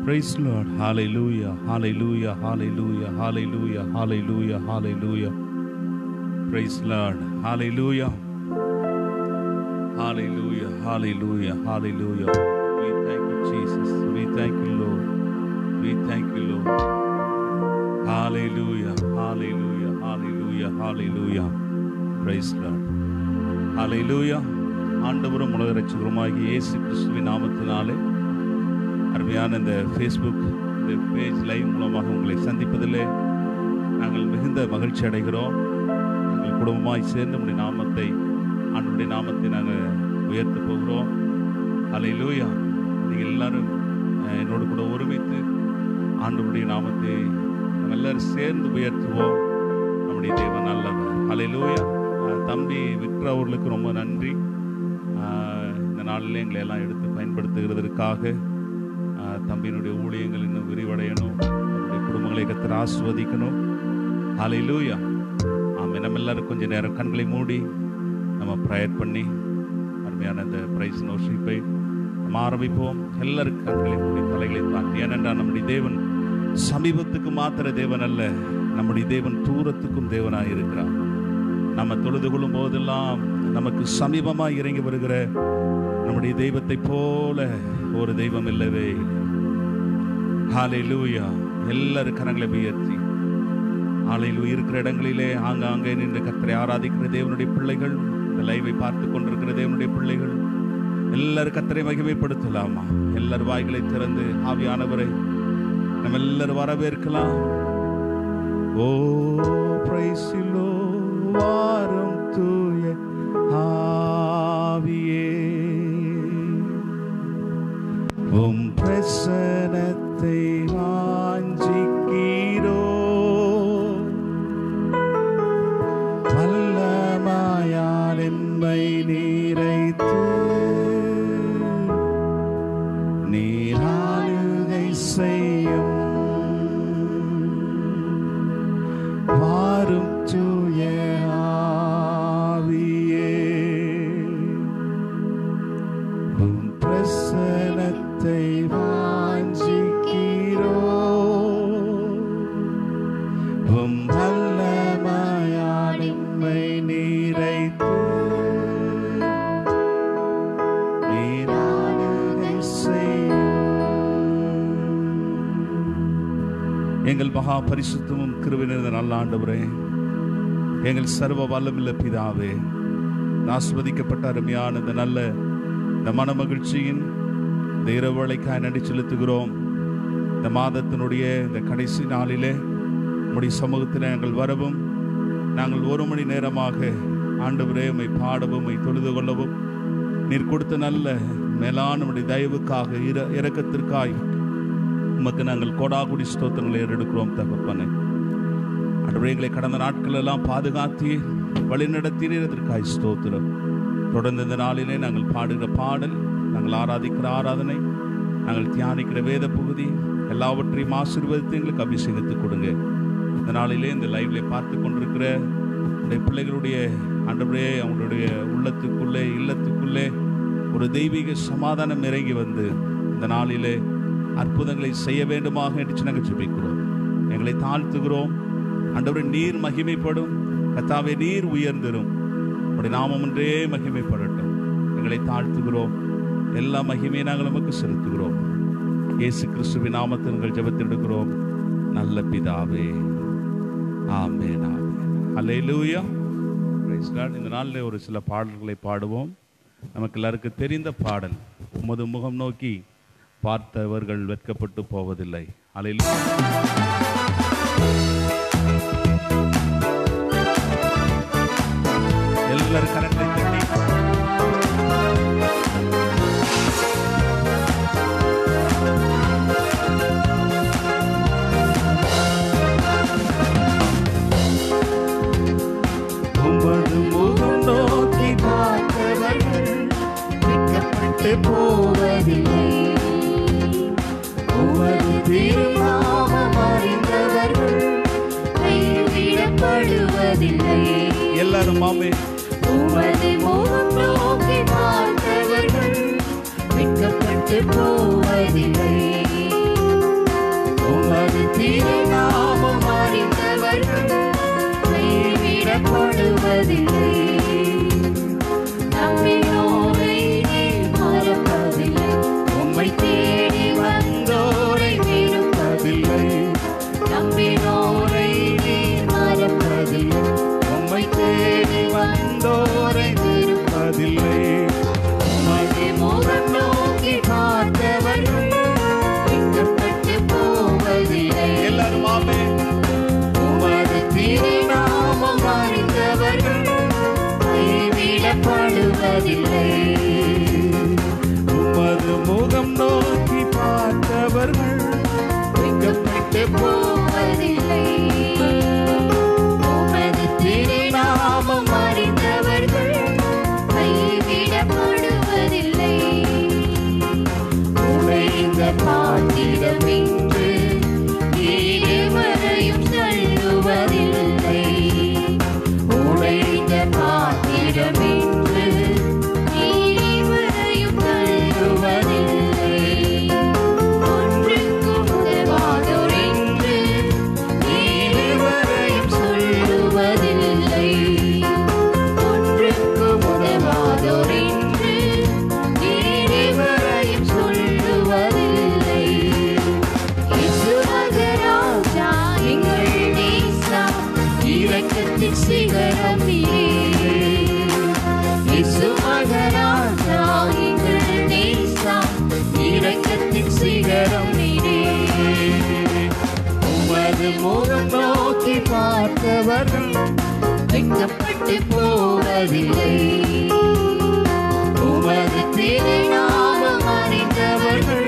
Praise Lord. Hallelujah. Hallelujah. Hallelujah. Hallelujah. Hallelujah. Hallelujah. Praise Lord. Hallelujah. Hallelujah. Hallelujah. Hallelujah. We thank you, Jesus. We thank you, Lord. We thank you, Lord. Hallelujah. Hallelujah. Hallelujah. Hallelujah. Praise Lord. Hallelujah. ஆண்டவரும் உலக ரட்சகருமாகிய இயேசு கிறிஸ்துவின் நாமத்தினாலே அருமையான இந்த Facebook இந்த page live மூலமாக உங்களை சந்திப்பதிலே நாங்கள் மிகுந்த மகிழ்ச்சி அடைகிறோம் நாங்கள் குடும்பமாய் சேர்ந்து நம்முடைய நாமத்தை ஆண்டுடைய நாமத்தை நாங்கள் உயர்த்த போகிறோம் அலை லூயா நீங்கள் எல்லாரும் அஹ், என்னோடு கூட ஒருமித்து ஆண்டவருடைய நாமத்தை நம்ம எல்லாரும் சேர்ந்து உயர்த்துவோம் நம்முடைய தேவன் நல்லவர் அலை லூயா தம்பி விக்டர் அவர்களுக்கு ரொம்ப நன்றி அஹ், இந்த நாளில் எங்களை எல்லாம் எடுத்து பயன்படுத்துகிறதற்காக ஆஹ் தம்பியினுடைய ஊழியங்கள் இன்னும் விரிவடையணும் அவருடைய குடும்பங்களை கத்தர் ஆஸ்வதிக்கணும் ஹalleluya ஆமே நம்ம எல்லாரும் கொஞ்ச நேரம் கண்களை மூடி நம்ம ப்ரேயர் பண்ணி அருமையான இந்த பிரைஸ் நோஷிப்பை நம்ம ஆரம்பிப்போம் எல்லாரும் கண்களை மூடி தலைகளை தாண்டி ஏனென்றால் நம்முடைய தேவன் சமீபத்துக்கு மாத்திர தேவன் அல்ல நம்முடைய தேவன் தூரத்துக்கும் தேவனாய் இருக்கிறார் நம்ம தொழுது கொள்ளும் போதெல்லாம் நமக்கு சமீபமாய் இறங்கி வருகிற நம்முடைய தெய்வத்தை போல ஒரு தெய்வம் இல்லவே இல்லை ஹalleluya எல்லாரும் கரங்களை உயர்த்தி ஆலையில் இருக்கிற இடங்களிலே ஆங்காங்கே நின்று கர்த்தரை ஆராதிக்கிற தேவனுடைய பிள்ளைகள் இந்த லைவை பார்த்து கொண்டிருக்கிற தேவனுடைய பிள்ளைகள் எல்லாரும் கர்த்தரை மகிமைப்படுத்தலாமா எல்லார் வாய்களை திறந்து ஆவியானவரை நம்ம எல்லாரும் வரவேற்கலாம் ஓ பிரைஸ் வாரும் தூய ஆவியே உம் பிரசனத்தை வாஞ்சிக்கிறோ வல்லமாயால் என்னை நீரைத்து நீராளுகை செய்யும் வாரும் தூய ஆவியே உம் பிரசனத்தை வாஞ்சிக்கிறோ உம் வல்லமையால் எம்மை நீரைத்து நீராளுகை செய்யும் எங்கள் மகா பரிசுத்தமும் கிருவினிருந்த நல்ல ஆண்டவரே எங்கள் சர்வ வல்லமில்ல பிதாவே ஆஸ்வதிக்கப்பட்ட அருமையான இந்த நல்ல இந்த மனமகிழ்ச்சியின் இந்த இரவழைக்காய் நடி செலுத்துகிறோம் இந்த மாதத்தினுடைய இந்த கடைசி நாளிலே உம்முடைய சமூகத்தில் நாங்கள் வரவும் நாங்கள் ஒரு மணி நேரமாக ஆண்டவரே உம்மை பாடவும் உம்மை தொழுது கொள்ளவும் நீர் கொடுத்த நல்ல மேலான உம்முடைய தயவுக்காக இர இரக்கத்திற்காய் உமக்கு நாங்கள் கோடாகுடி ஸ்தோத்திரங்களை ஏறெடுக்கிறோம் தகப்பனே ஆண்டவரே எங்களை கடந்த நாட்கள் எல்லாம் பாதுகாத்தி வழிநடத்தினீர் அதற்காய் ஸ்தோத்திரம் தொடர்ந்து இந்த நாளிலே நாங்கள் பாடுகிற பாடல் நாங்கள் ஆராதிக்கிற ஆராதனை நாங்கள் தியானிக்கிற வேத பகுதி எல்லாவற்றையும் ஆசீர்வதித்து எங்களுக்கு அபிஷேகத்து கொடுங்க இந்த நாளிலே இந்த லைவ்ல பார்த்து கொண்டிருக்கிற உடைய பிள்ளைகளுடைய ஆண்டவரே அவங்களுடைய உள்ளத்துக்குள்ளே இல்லத்துக்குள்ளே ஒரு தெய்வீக சமாதானம் இறங்கி வந்து இந்த நாளிலே அற்புதங்களை செய்ய வேண்டுமாக என்று நாங்கள் ஜெபிக்கிறோம் எங்களை தாழ்த்துகிறோம் ஆண்டவரே நீர் மகிமைப்படும் கத்தாவே நீர் உயர்ந்திரும் உடைய நாமம் ஒன்றே மகிமைப்படட்டும் எங்களை தாழ்த்துகிறோம் எல்லா மகிமையை நாங்கள் நமக்கு செலுத்துகிறோம் இயேசு கிறிஸ்துவின் நாமத்தில் எங்கள் ஜெபத்தில் எடுக்கிறோம் நல்ல பிதாவே ஆமென் ஆமென் அல்லேலூயா Praise God. இந்த நாளில் ஒரு சில பாடல்களை பாடுவோம் நமக்கு எல்லாருக்கும் தெரிந்த பாடல் உமது முகம் நோக்கி பார்த்தவர்கள் வெட்கப்பட்டு போவதில்லை அல்லேலூயா எல்லாரும் கரங்களை தட்டி உமது முகம் நோக்கி பார்த்தவர்கள் வெட்கப்பட்டு போவதில்லை உமது திருநாமம் அறிந்தவர்கள் கைவிடப்படுவதில்லை எல்லாரும் மாமே உமது முகம் நோக்கி பார்த்தவர்கள் வெட்கப்பட்டு போவதில்லை மறப்பதில்லை நம்பினோரை நீர் மறப்பதில்லை உம்மை தேடி வந்தோரை விரும்பதில்லை நம்பினோரை நீர் மறப்பதில்லை உம்மை தேடி வந்தோரை திருப்பதில்லை உமது முகம் நோக்கி பார்த்தவர்கள் வெட்கப்பட்டு போவதில்லை எல்லாரும் ஆமே உமது திருநாமம் அறிந்தவர்கள் கைவிடப்படுவதில்லை உமது முகம் நோக்கி பார்த்தவர்கள் வெட்கப்பட்டு போவதில்லை உமது திருநாமம் அறிந்தவர்கள் கைவிடப்படுவதில்லை உழைந்த பாத்திரம் என்று இருவரையும் தள்ளுவதில்லை உழைந்த பாத்திரம் என்று இருவரையும் தள்ளுவதில்லை ஒன்றுக்கும் உதவாதோர் என்று இருவரையும் சொல்லுவதில்லை ஒன்றுக்கும் உதவாதோர் என்று இருவரையும் சொல்லுவதில்லை இயேசு மகராஜா எங்கள் நேசா இரக்கத்தின் சிகரம் நீரே இயேசு மகராஜா எங்கள் நேசா இரக்கத்தின் சிகரம் நீரே உமது முகம் நோக்கி பார்த்தவர்கள் வெட்கப்பட்டு போவதில்லை உமது திருநாமம் அறிந்தவர்கள்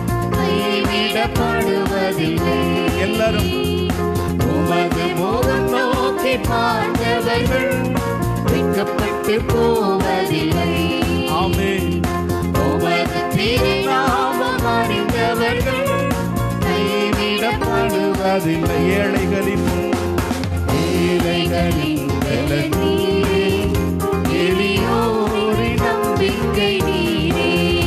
கைவிடப்படுவதில்லை எல்லாரும் உமது முகம் நோக்கி பார்த்தவர்கள் வெட்கப்பட்டு போவதில்லை ஆமே உமது திருநாமம் அறிந்தவர்கள் கைவிடப்படுவதில்லை அதில் ஏழைகளின் ஏழைகளின் பலன் நீரே எளியோரின் நம்பிக்கை நீரே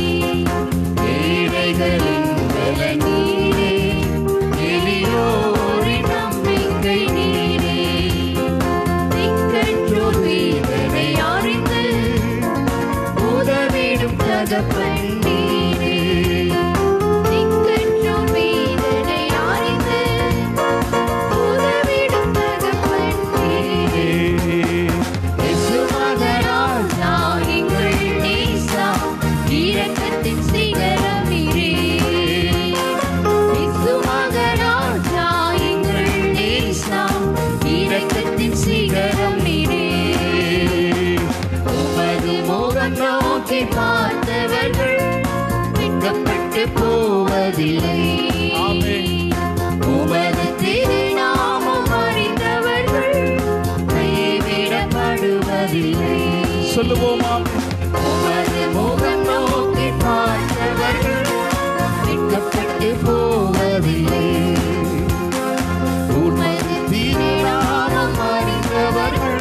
ஏழைகளின் பலன் நீரே எளியோரின் நம்பிக்கை நீரே திக்கற்றோர் வீரரை அறிந்து உதவிடும் தகப்பன் நீரே திக்கற்றோர் வீரரை அறிந்து உதவிடும் தகப்பன் நீரே இயேசு மகராஜா எங்கள் நேசா இரக்கத்தின் சிகரம் நீரே இயேசு மகராஜா எங்கள் நேசா இரக்கத்தின் சிகரம் நீரே உமது முகம் நோக்கி பார்த்தவர்கள் வெட்கப்பட்டு போவதில்லை ஆமென். உமது திருநாமம் அறிந்தவர்கள் கைவிடப்படுவதில்லை சொல்லுவோமா உமது முகம் நோக்கி பார்த்தவர்கள் வெட்கப்பட்டு போவதில்லை உமது திருநாமம் அறிந்தவர்கள்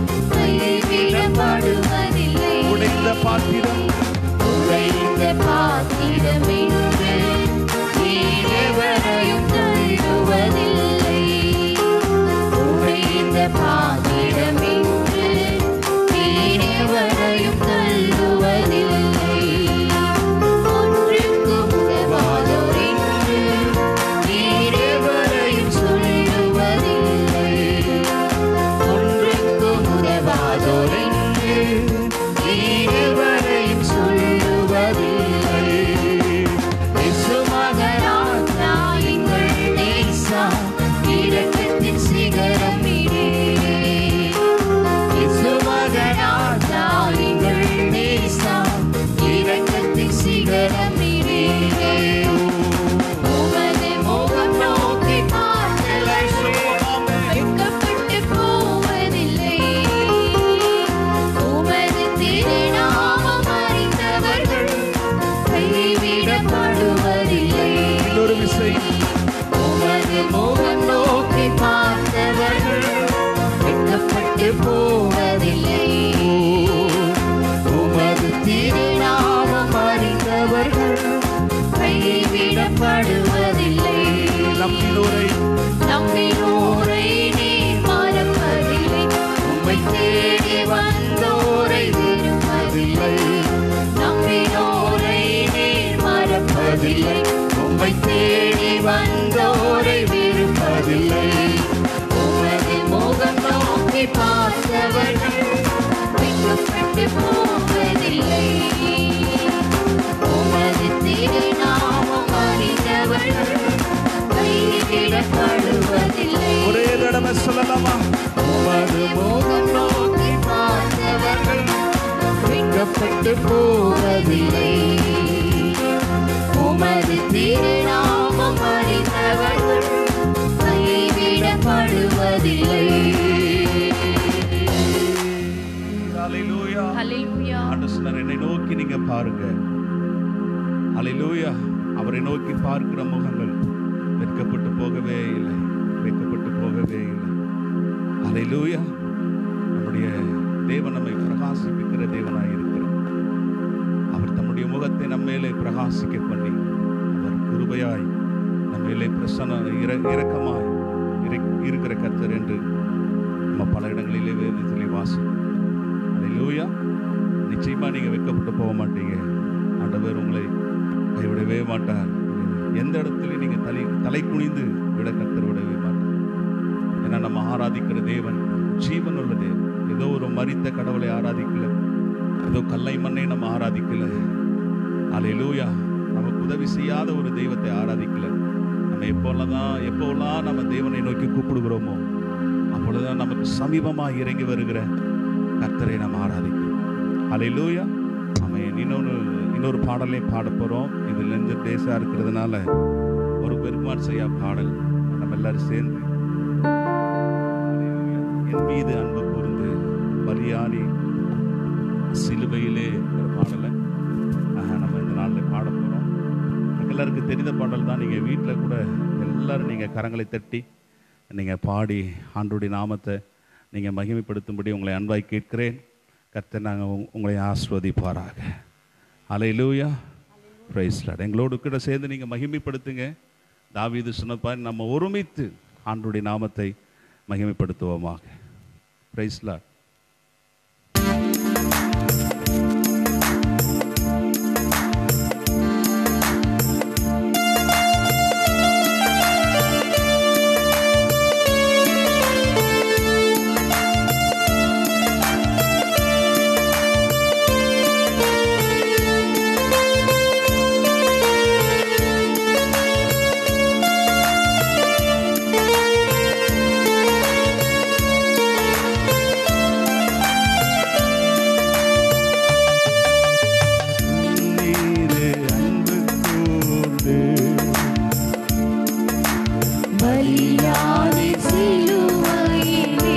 கைவிடப்படுவதில்லை உடைந்த பாத்திரம் உடைந்த பாத்திரம் என்று நீரெவரையும் தள்ளுவதில்லை உடைந்த பாத்திரம் என்று நீரெவரையும் தள்ளுவதில்லை ஒன்றுக்கும் உதவாதோர் என்று நீரெவரையும் சொல்லுவதில்லை ஒன்றுக்கும் உதவாதோர் என்று நீரெவரையும் சொல்லுவதில்லை இயேசு மகராஜா எங்கள் நேசா இரக்கத்தின் சிகரம் நீரே இயேசு மகராஜா எங்கள் நேசா இரக்கத்தின் சிகரம் நீரே உமது முகம் நோக்கி பார்த்தவர்கள் வெட்கப்பட்டு போவதில்லை உமது திருநாமம் அறிந்தவர்கள் கைவிடப்படுவதில்லை இன்னொரு விசை உமது முகம் நோக்கி பார்த்தவர்கள் வெட்கப்பட்டு போவதில்லை உமது திருநாமம் அறிந்தவர்கள் கைவிடப்படுவதில்லை நம்பினோரை நம்பினோரை நீர் மறப்பதில்லை உம்மை தேடி விடுவதில்லை உம்மை தேடி வந்தோரை விருப்பதில்லை உமது முகம் நோக்கி பார்த்தவர்கள் வெட்கப்பட்டு போவதில்லை உமது திருநாமம் அறிந்தவர்கள் கைவிடப்படுவதில்லை ஒரே தடவை சொல்லலாமா உமது முகம் நோக்கி பார்த்தவர்கள் வெட்கப்பட்டு போவதில்லை உமது திருநாமம் அறிந்தவர்கள் கைவிடப்படுவதில்லை ஹalleluya ஹalleluya ஆண்டவர் சொன்னார், என்னை நோக்கி நீங்க பாருங்க ஹalleluya அவரை நோக்கி பார்க்கிற முகங்கள் வெட்கப்பட்டு போகவே இல்லை வெட்கப்பட்டு போகவே இல்லை ஹalleluya நம்முடைய தேவன் நம்மை பிரகாசிப்பிக்கிற தேவனாய் இருக்கிறார் அவர் தம்முடைய முகத்தை நம்ம மேலே பிரகாசிக்க பண்ணி அவர் கிருபையாய் நம்ம மேலே பிரசன்ன இர இரக்கமாய் இரு- இருக்கிற கர்த்தர் என்று நம்ம பல இடங்களிலே வேதத்திலே வாசிக்கிறோம் அல்லேலூயா நிச்சயமா நீங்க வெட்கப்பட்டு போக மாட்டீங்க ஆண்டவர் உங்களை கைவிடவே மாட்டார் எந்த இடத்துல நீங்க தலை தலை குனிந்து விட கர்த்தர் விடவே மாட்டார் ஏன்னா நம்ம ஆராதிக்கிற தேவன் ஜீவன் உள்ள தேவன் ஏதோ ஒரு மரித்த கடவுளை ஆராதிக்கல ஏதோ கல்லை மண்ணை நம்ம ஆராதிக்கல அல்லேலூயா நமக்கு உதவி செய்யாத ஒரு தெய்வத்தை ஆராதிக்கல நம்ம எப்போல்லாம் எப்போல்லாம் நம்ம தேவனை நோக்கி கூப்பிடுகிறோமோ அப்பொழுதுதான் நமக்கு சமீபமாக இறங்கி வருகிற கர்த்தரை நாம் ஆராதிக்கிறோம் அல்லேலூயா அவன் இன்னொன்று இன்னொரு பாடலை பாட போகிறோம் இதுலேருந்து டேஸாக இருக்கிறதுனால ஒரு பெருமான் செய்யா பாடல் நம்ம எல்லாரும் சேர்ந்து அல்லேலூயா. என் மீது அன்பு கூர்ந்து பலியானி சிலுவையிலே இருக்கிற பாடலை ஆஹ், நம்ம இந்த நாளில் பாட போகிறோம் எனக்கு எல்லாருக்கும் தெரிந்த பாடல் தான் நீங்கள் வீட்டில் கூட எல்லாரும் நீங்கள் கரங்களை தட்டி நீங்கள் பாடி ஆண்டுடைய நாமத்தை நீங்கள் மகிமைப்படுத்தும்படி உங்களை அன்பாய் கேட்கிறேன் கர்த்தர் நாங்கள் உங்களை ஆஸ்வதிப்பாராக அலையிலூயா பிரைஸ்லாட் எங்களோடு கூட சேர்ந்து நீங்கள் மகிமைப்படுத்துங்க தாவீது சொன்னப்பா நம்ம ஒருமித்து ஆண்டுடைய நாமத்தை மகிமைப்படுத்துவோமாக பிரைஸ்லாட் நீரே அன்பு கூர்ந்து பலியானி சிலுவையிலே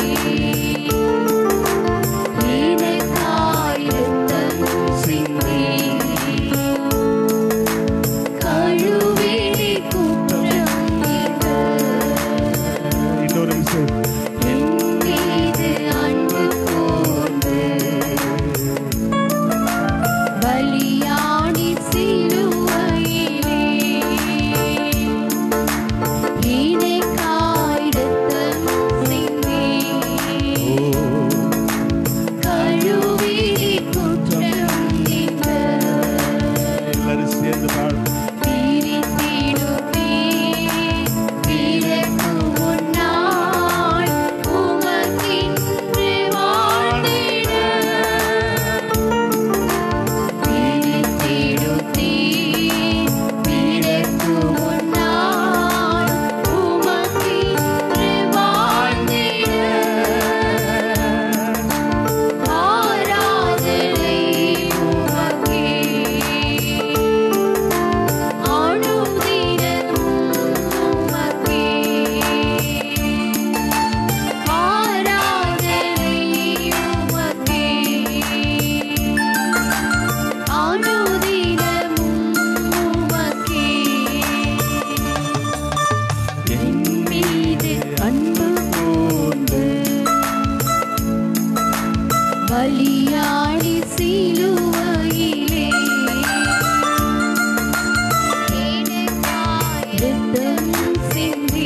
எனக்காய் இரத்தம் சிந்தி கழுவினி குற்றம் நீக்க இன்னொரு விஷயம் என் மீது அன்பு கூர்ந்து பலியானி சிலுவையிலே எனக்காய் இரத்தம் சிந்தி கழுவினி குற்றம் நீக்க எல்லாரும் சேர்ந்து பாடு பிரித்திடுமே பிறக்கு முன்னாள் உமக்கென்று வாழ்ந்திட பிரித்திடுமே பிறக்கு முன்னாள் உமக்கென்று வாழ்ந்திட ஆராதனை உமக்கே பலியாடி சிலுவையிலே இரத்தம் சிந்தி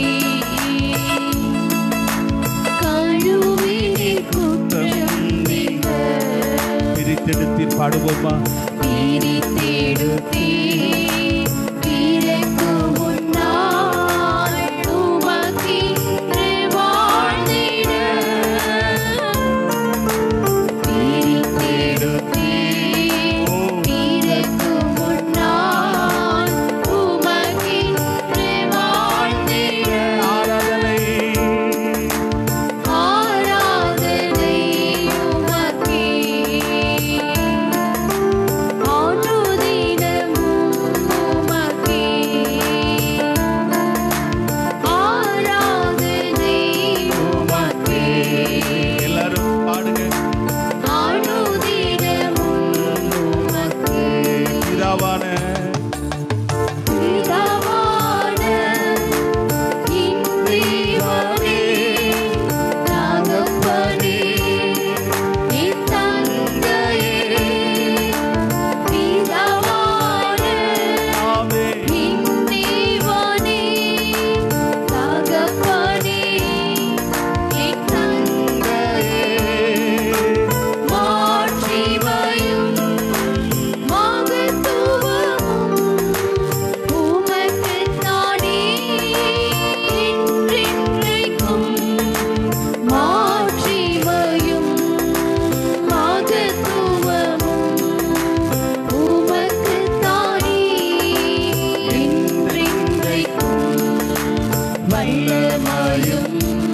கழுவினி குற்றம் நீங்க பிரித்தெடுத்தீர் பாடுவோமா பிரித்தெடுத்தீர் வல்லமையும்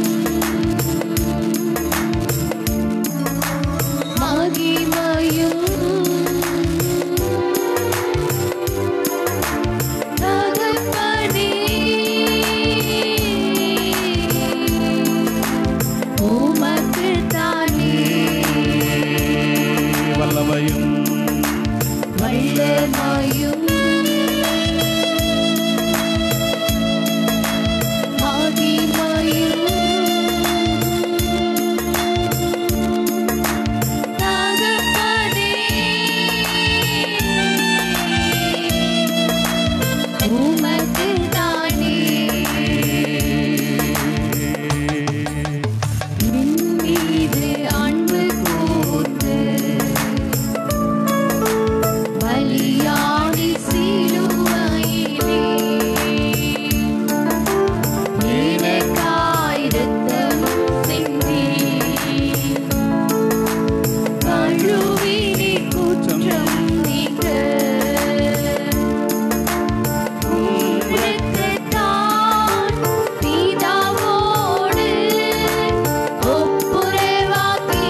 மகிமையும் தகப்பனே உமக்கு தானே வல்லமையும் வல்லமையும் மகிமையும் தகப்பனே உமக்கு தானே என் மீது அன்பு கூர்ந்து பலியாடி சிலுவையிலே எனக்காய் இரத்தம் சிந்தி கழுவினி குற்றம் நீக்க உம்மிடத்தான் பிதாவோடு ஒப்புரவாக்கி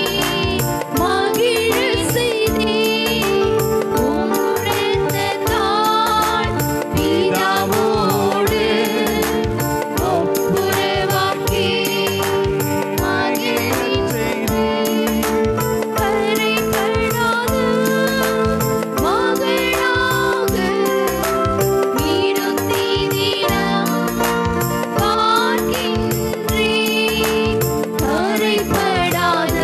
மகிழ செய்தீர். உம்மிடத்தான் பிதாவோடு ஒப்புரவாக்கி மகிழ செய்தீர். கரைபடாத மகனாக நீருத்தினிடம் பார்க்கின்றேன். கரைபடாத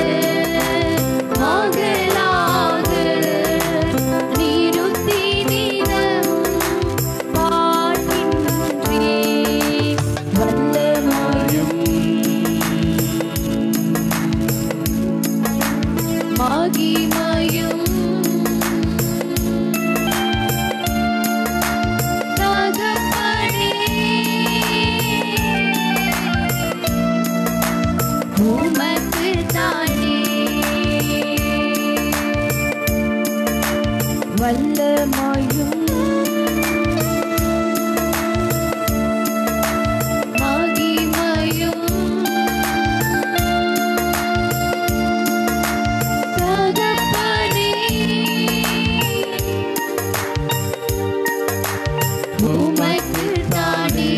மகளாக நீருத்தினிடம் பார்க்கின்றேன். வல்லமையும் மகிமையும் தகப்பனே உமக்கு தானே வல்லமையும் மகிமையும் தகப்பனே உமக்கு தானே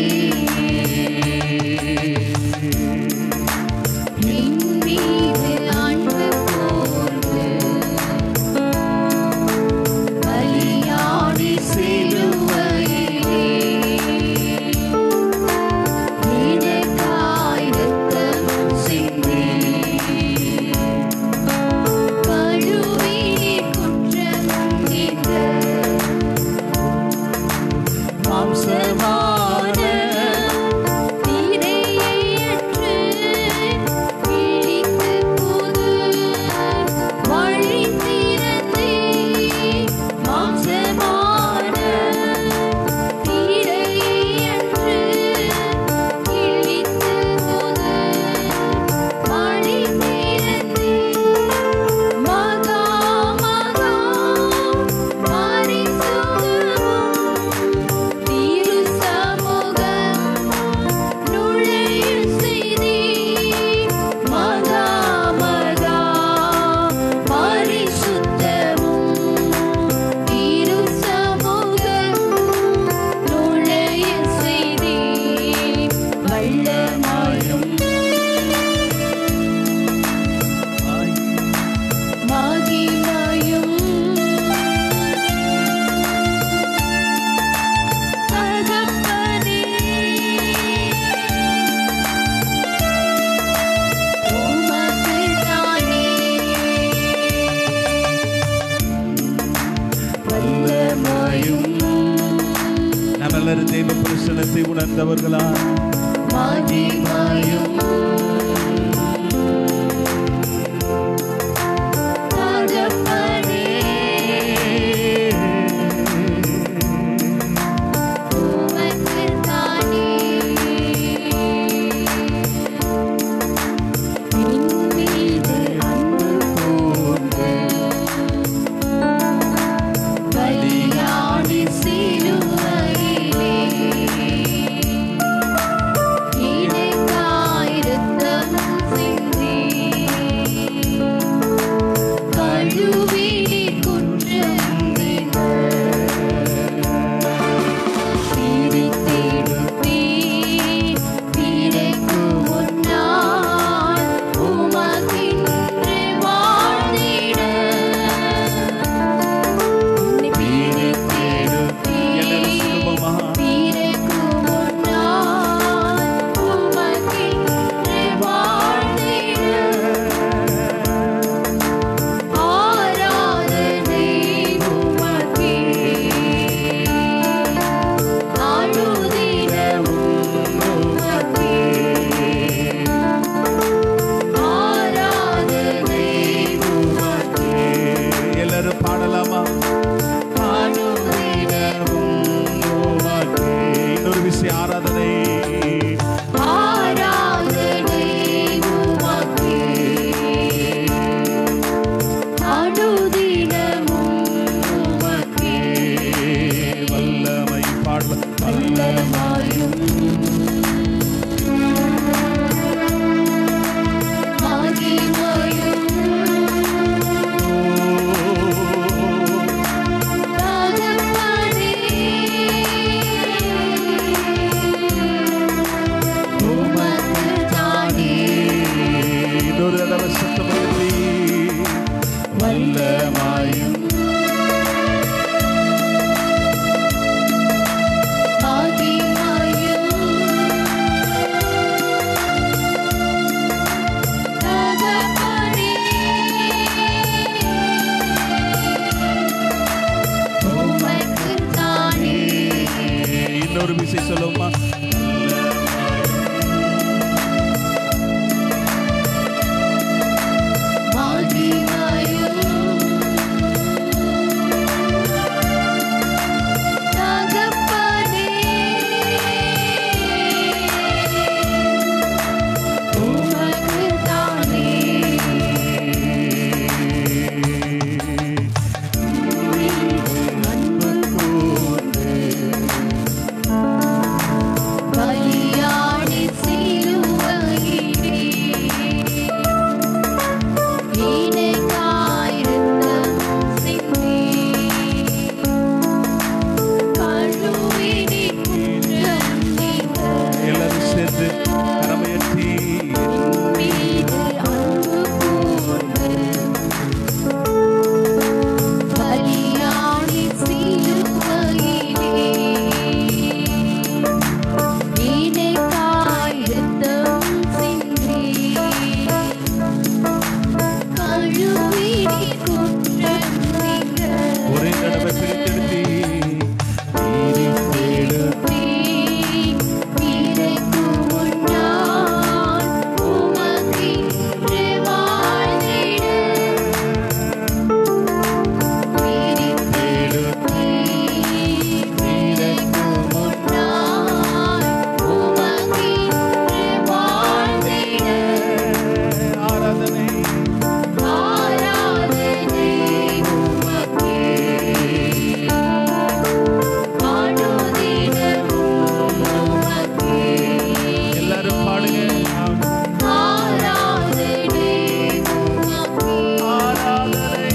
என் மீது அன்பு கூர்ந்து பலியாடி சிலுவையிலே எனக்காய் இரத்தம் சிந்தி கழுவினி குற்றம் நீக்க மாம்சமான திரையையற்று விழித்து புது வழி திறந்தே மாம்சமான திரையையற்று விழித்து புது வழி திறந்தே மகா மகா பரிசுத்தமும் திரு சமூகம் நுழைய செய்தீர். மகா மகா பரிசுத்தமும் திரு சமூகம் நுழைய செய்தீர். வல்லமையும் மகிமையும் தகப்பனே உமக்கு தானே வல்லமையும் நாம் எல்லாரும் தெய்வ பிரசனத்தை உணர்ந்தவர்களா மகிமையும் தகப்பனே உமக்கு தானே என் மீது அன்பு கூர்ந்து பலியாடி சிலுவையிலே ஆராதனை ஆராதனை உமக்கே அனுதினமும் உமக்கே வல்லமை பாடல வல்லமையும் மகிமையும் தகப்பனே உமக்கு தானே இன்னொரு தடவை சத்தம் எழுதி வல்லமாயும் மகிமையும் தகப்பனே உமக்கு தானே இன்னொரு விசை சொல்லுமா மகிமையும் தகப்பனே உமக்கு தானே அன்பு கூர்ந்து பலியாடி சிலுவையிலே எனக்காய் இரத்தம் சிந்தி கழுவினி குற்றம் நீங்க எல்லாரும் சேர்ந்து கரமையற்றி மீது அன்பு கூர்ந்து பலியாடி சிலுவையிலே எனக்காய் இரத்தம் சிந்தி கழுவினி குற்றம் நீங்க ஒரே தடவை பிரித்தெடுத்தி பிரித்தெடுத்தே, பிறக்கும் முன்னால் உமக்கென்று வாழ்ந்திட. பிரித்தெடுத்தே, பிறக்கும் முன்னால் உமக்கென்று வாழ்ந்திட. ஆராதனை ஆராதனை உமக்கே அனுதினமும் உமக்கே எல்லாரும் பாடுங்க ஆராதனை உமக்கே ஆராதனை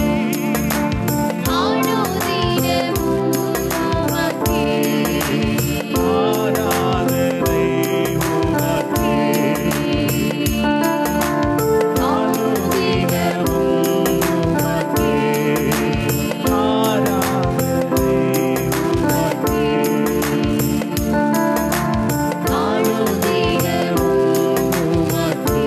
அனுதினமும் உமக்கே ஆராதனை உமக்கே அனுதினமும் உமக்கே ஆராதனை உமக்கே அனுதினமும் உமக்கே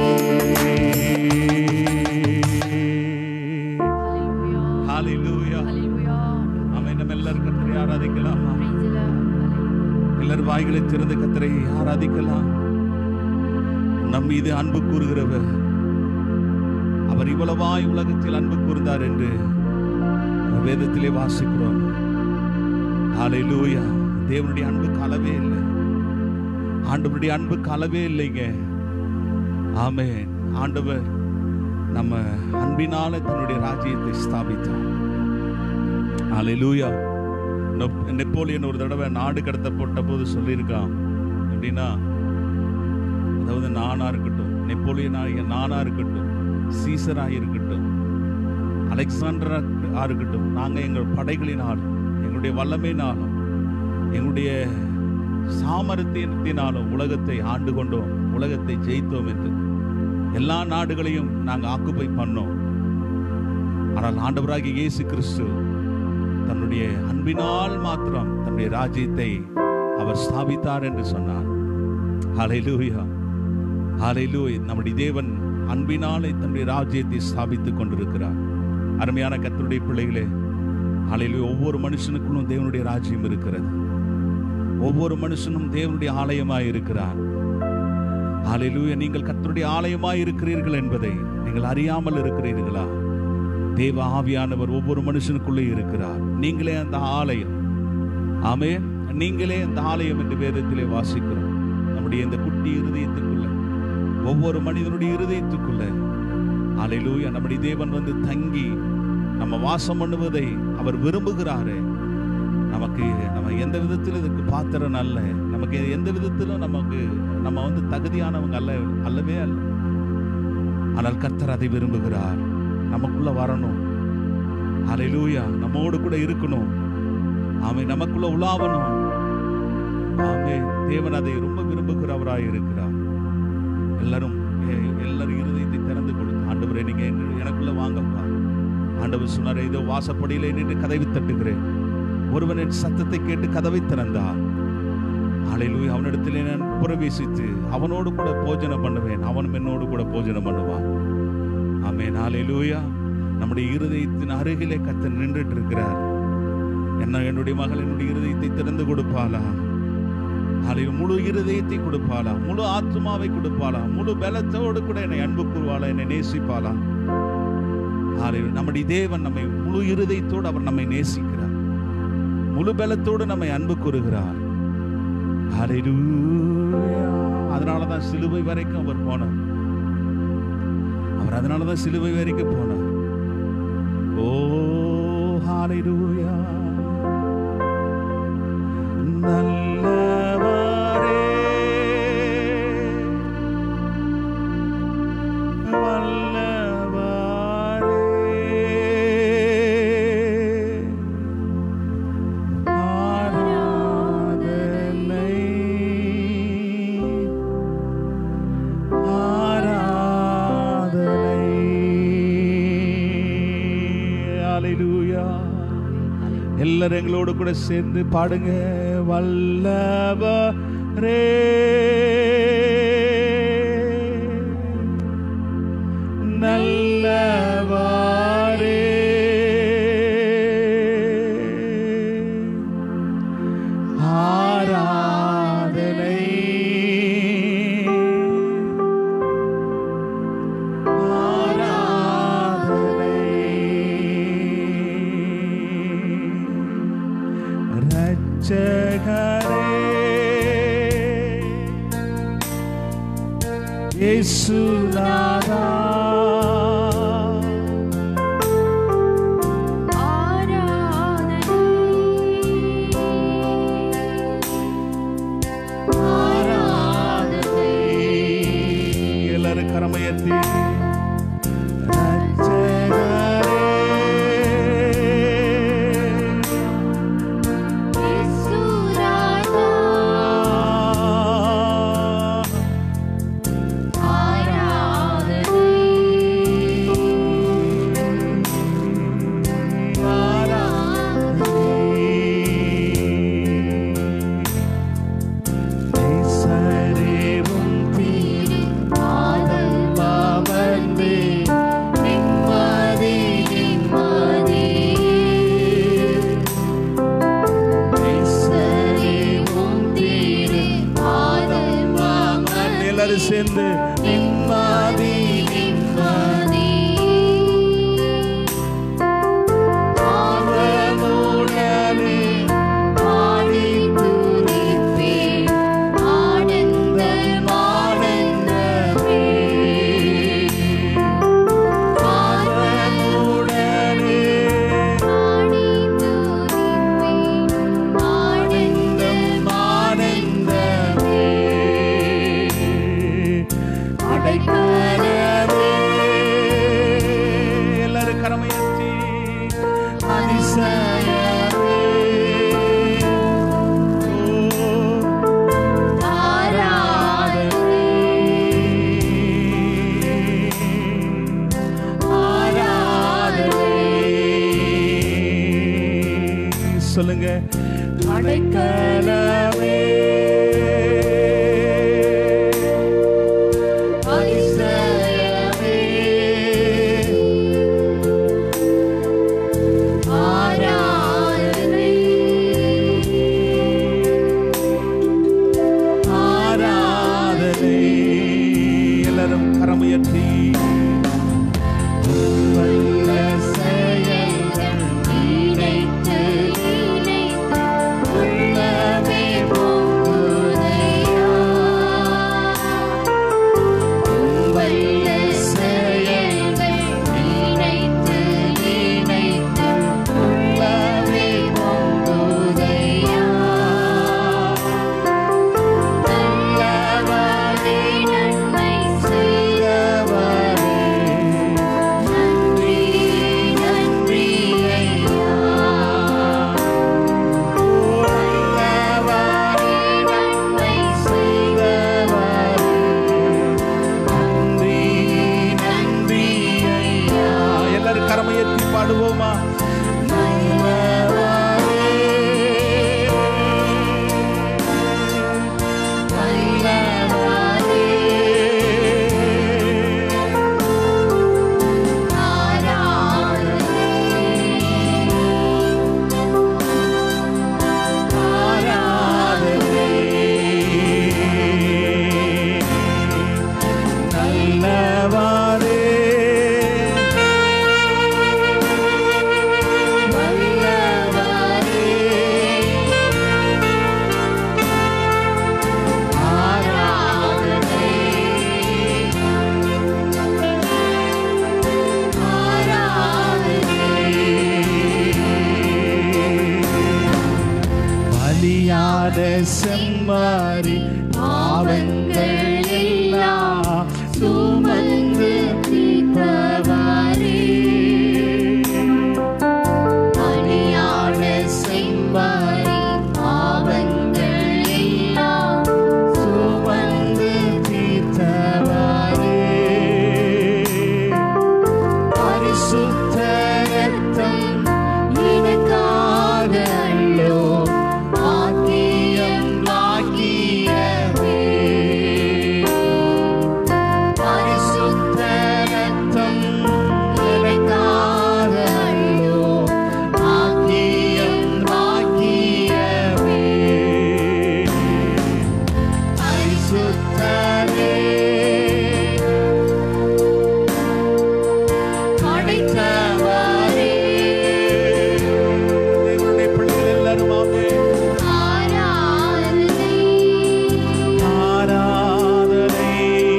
ஹalleluya ஆமென் நம்ம எல்லாரும் கர்த்தரை ஆராதிக்கலாமா எல்லாரும் வாய்களை திறந்து கர்த்தரை ஆராதிக்கலாம் நம் மீது அன்பு கூறுகிறவர் அவர் இவ்வளவாய் உலகத்தில் அன்பு கூர்ந்தார் என்று வேதத்திலே வாசிக்கிறோம் ஹalleluya தேவனுடைய அன்புக்கு அளவே இல்லை ஆண்டவருடைய அன்புக்கு அளவே இல்லைங்க ஆமென் ஆண்டவர் நம்ம அன்பினால தன்னுடைய ராஜ்யத்தை ஸ்தாபித்தார் ஹalleluya நெப்- நெப்போலியன் ஒரு தடவை நாடு கடத்தப்பட்ட போது சொல்லியிருக்கான் எப்படின்னா அதாவது நானா இருக்கட்டும் நெப்போலியனா நானா இருக்கட்டும் சீசரா இருக்கட்டும் அலெக்சாண்டரா இருக்கட்டும் நாங்க எங்கள் படைகளினாலும் எங்களுடைய வல்லமையினாலும் எங்களுடைய சாமர்த்தியத்தினாலும் உலகத்தை ஆண்டு கொண்டோம் உலகத்தை ஜெயித்தோம் என்று எல்லா நாடுகளையும் நாங்கள் ஆக்குப்பை பண்ணோம் ஆனால் ஆண்டவராகிய இயேசு கிறிஸ்து தன்னுடைய அன்பினால் மாத்திரம் தன்னுடைய ராஜ்யத்தை அவர் ஸ்தாபித்தார் என்று சொன்னார் ஹalleluya ஹalleluya நம்முடைய தேவன் அன்பினாலே தன்னுடைய ராஜ்யத்தை ஸ்தாபித்துக் கொண்டிருக்கிறார் அருமையான கர்த்தருடைய பிள்ளைகளே ஹalleluya ஒவ்வொரு மனுஷனுக்குள்ளும் தேவனுடைய ராஜ்யம் இருக்கிறது ஒவ்வொரு மனுஷனும் தேவனுடைய ஆலயமாய் இருக்கிறார் ஹalleluya நீங்கள் கர்த்தருடைய ஆலயமாய் இருக்கிறீர்கள் என்பதை நீங்கள் அறியாமல் இருக்கிறீர்களா தேவ ஆவியானவர் ஒவ்வொரு மனுஷனுக்குள்ளே இருக்கிறார் நீங்களே அந்த ஆலயம் ஆமென் நீங்களே இந்த ஆலயம் என்று வேதத்திலே வாசிக்கிறோம் நம்முடைய இந்த குட்டி இருதயத்துக்குள்ள ஒவ்வொரு மனிதனுடைய இருதயத்துக்குள்ள அலையிலூயா நம்முடைய தேவன் வந்து தங்கி நம்ம வாசம் பண்ணுவதை அவர் விரும்புகிறாரே நமக்கு நம்ம எந்த விதத்திலும் இதுக்கு பாத்திரம் அல்ல நமக்கு எந்த விதத்திலும் நமக்கு நம்ம வந்து தகுதியானவங்க அல்ல அல்லவே அல்ல ஆனால் கர்த்தர் அதை விரும்புகிறார் நமக்குள்ள வரணும் அலையிலூயா நம்மோடு கூட இருக்கணும் ஆமை நமக்குள்ள உலாவணும் ஆமே தேவன் அதை ரொம்ப விரும்புகிறவராய் இருக்கிறார் எல்லாரும் எ- எல்லாரும் இருதயத்தை திறந்து கொடுத்து ஆண்டவரே நீங்க என்ன- எனக்குள்ள வாங்கப்பா ஆண்டவர் சொன்னார் இதோ வாசப்படியிலே நின்று கதவை தட்டுகிறேன் ஒருவன் என் சத்தத்தை கேட்டு கதவை திறந்தார் அலையிலூய் அவனிடத்திலே நான் பிரவேசித்து அவனோடு கூட போஜனம் பண்ணுவேன் அவனும் என்னோடு கூட போஜனம் பண்ணுவான் ஆமென் ஹalleluya நம்முடைய இருதயத்தின் அருகிலே கத்தர் நின்றுட்டு இருக்கிறார் என்ன என்னுடைய மகள் என்னுடைய இருதயத்தை திறந்து கொடுப்பாளா அதில் முழு இருதயத்தை கொடுப்பாளா முழு ஆத்மாவை கொடுப்பாளா முழு பலத்தோடு கூட என்னை அன்பு கூறுவாளா என்னை நேசிப்பாளா ஹalleluya. நம்முடைய தேவன் நம்மை முழு இருதயத்தோடு அவர் நம்மை நேசிக்கிறார் முழு பலத்தோடு நம்மை அன்பு கூறுகிறார் ஹalleluya. அதனாலதான் சிலுவை வரைக்கும் அவர் போனார் அவர் அதனாலதான் சிலுவை வரைக்கும் போனார் ஓ ஹalleluya நல்லவரே வல்லவரே ஆராதனை ஆராதனை ஹalleluya எல்லாரும் எங்களோடு கூட சேர்ந்து பாடுங்க வல்லவரே நல்லவாரே ஆராதனை ஆராதனை ரட்சகரே இயேசுநாதா எல்லாரும் கரமையத்தி சரிவும் தீரு ஆதம் அமர்ந்து நிம்மதி நிம்மதி சரிவும் தீரு ஆதம் அமர்ந்து எல்லாரும் சேர்ந்து நிம்மதி ஆர்வமுடனே பாடி ஆர்வமுடனே ஆனந்தமே அடைக்கலமே செம்மறி பாவங்கள் எல்லாம் சுமந்து தீர்ப்பவரே அணியான செம்மறி பாவங்கள் எல்லாம் சுமந்து தீர்த்தவரே பரிசுத்த ரத்தம் எனக்காக அள்ளோ பாக்கியம் பாக்கியமே பரிசுத்த ரத்தம் எனக்காக அள்ளோ பாக்கியம் பாக்கியமே பரிசுத்தரே படைத்தவரே தேவனுடைய பிள்ளைகள் எல்லாரும் ஆமே ஆராதனை ஆராதனை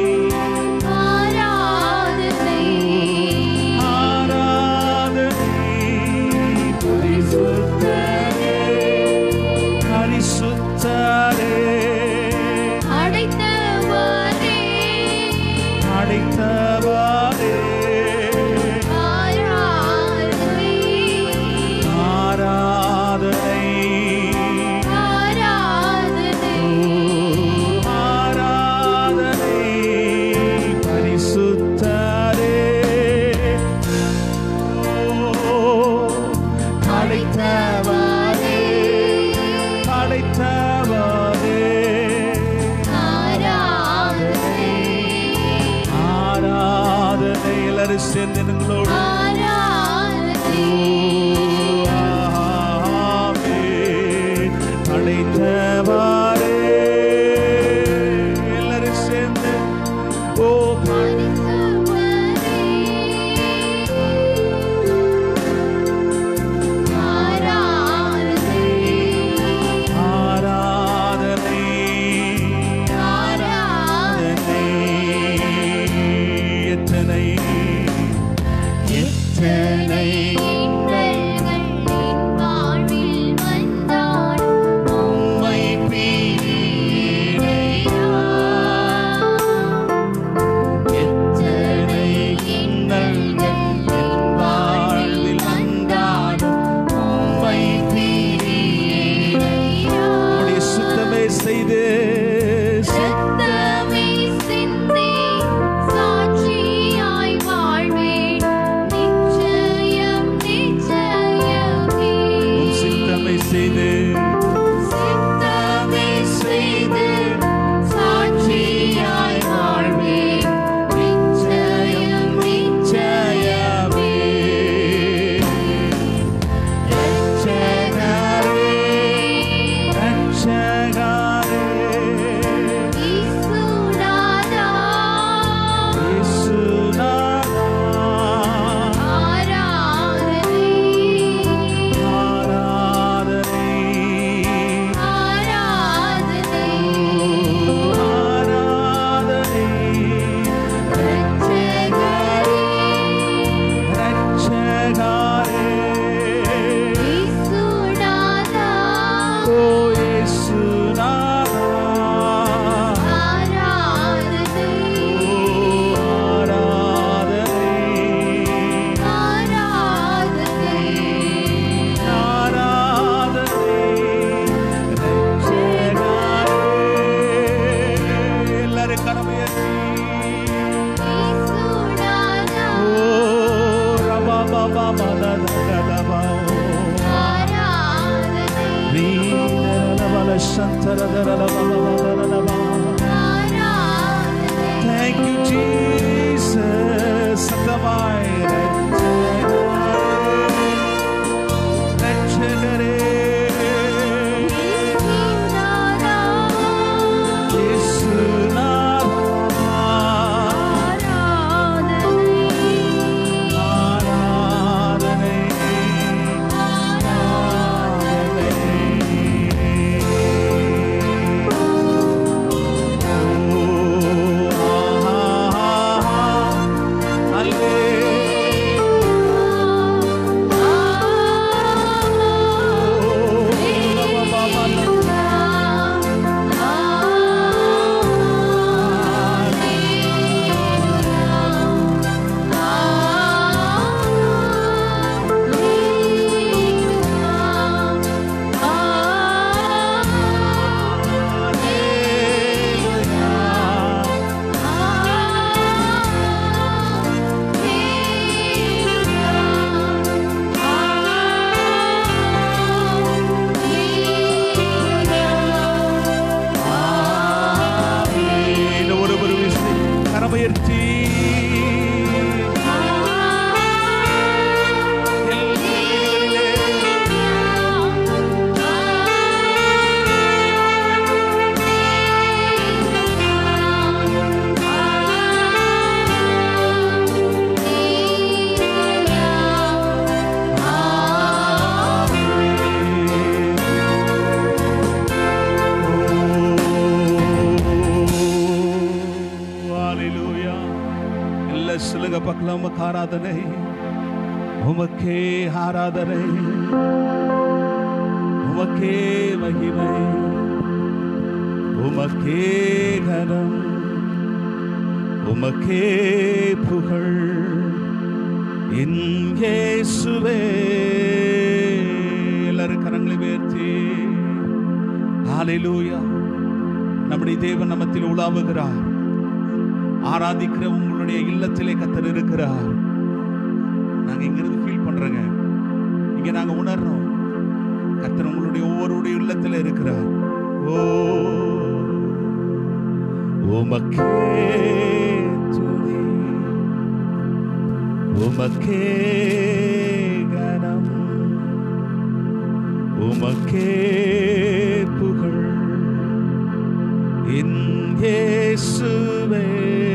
ஆராதனை ஆராதனை பரிசுத்தரே பரிசுத்தரே அடைத்தவரே அடைத்தவரே ஆராதனை ஆராதனை ஆராதனை ஆராதனை பரிசுத்தரே ஓ, படைத்தவரே படைத்தவரே ஆராதனை ஆராதனை எல்லாரும் சேர்ந்து எங்களோடு ஆராதனை ஆமென். படைத்தவரே எல்லாரும் சேர்ந்து ஓ படைத்தவரே ஆராதனை ஆராதனை ஆராதனை எத்தனை எத்தனை இன்னல்கள் என் வாழ்வில் வந்தாலும் உம்மை பீடையா எத்தனை இன்னல்கள் என் வாழ்வில் வந்தாலும் உம்மை பீடையா உம்முடைய சுத்தமே செய்து ரத்தமே சிந்தி சாட்சியாய் வாழ்வேன் நிச்சயம் நிச்சயமே உம் சித்தமை செய்து சித்தமே செய்து சாட்சியாய் வாழ்வேன் நிச்சயம் நிச்சயமே ரட்சகரே ரட்சகரே ஈசுநாதா இயேசுநாதா ஆராதனை ஆராதனை ஆராதனை ஆராதனை ரட்சகரே ரட்சகரே ஈசுநாதா ஓ இயேசுநாதா ஆராதனை ஆராதனை ஆராதனை ஆராதனை ரட்சகரே எல்லாரும் கரமுயர்த்தி ஈசுநாதா ஓ ரபா பாபா மலதகலபா ஆராதனை வீரலபல சந்தரதரலபலபலபலபா ஆராதனை Thank you, Jesus. சத்தமாய் ரட்சகரே. ஈசுநாதா இயேசுநாதா. ஆராதனை ஆராதனை ஆராதனை ஓ ஆஹா ஆஹா அல்லேலூயா உயர்த்தி எல்லா வீடுகளிலே ஹalleluya எல்லா சிலுக பக்கம் உமக்கு ஆராதனை உமக்கே ஆராதனை உமக்கே மகிமை உமக்கே கனம் உமக்கே புகழ் என் இயேசுவே எல்லாரும் கரங்களை உயர்த்தி ஹalleluya நம்முடைய தேவன் நமத்தில் உலாவுகிறார் ஆராதிக்கிற உங்களுடைய இல்லத்திலே கத்தர் இருக்கிறார் நாங்க இங்கிருந்து ஃபீல் பண்றோங்க இங்க நாங்க உணர்றோம் கத்தர் உங்களுடைய ஒவ்வொருடைய இல்லத்திலே இருக்கிறார் ஓ உமக்கே துதி உமக்கே கனம் உமக்கே புகழ் என் இயேசுவே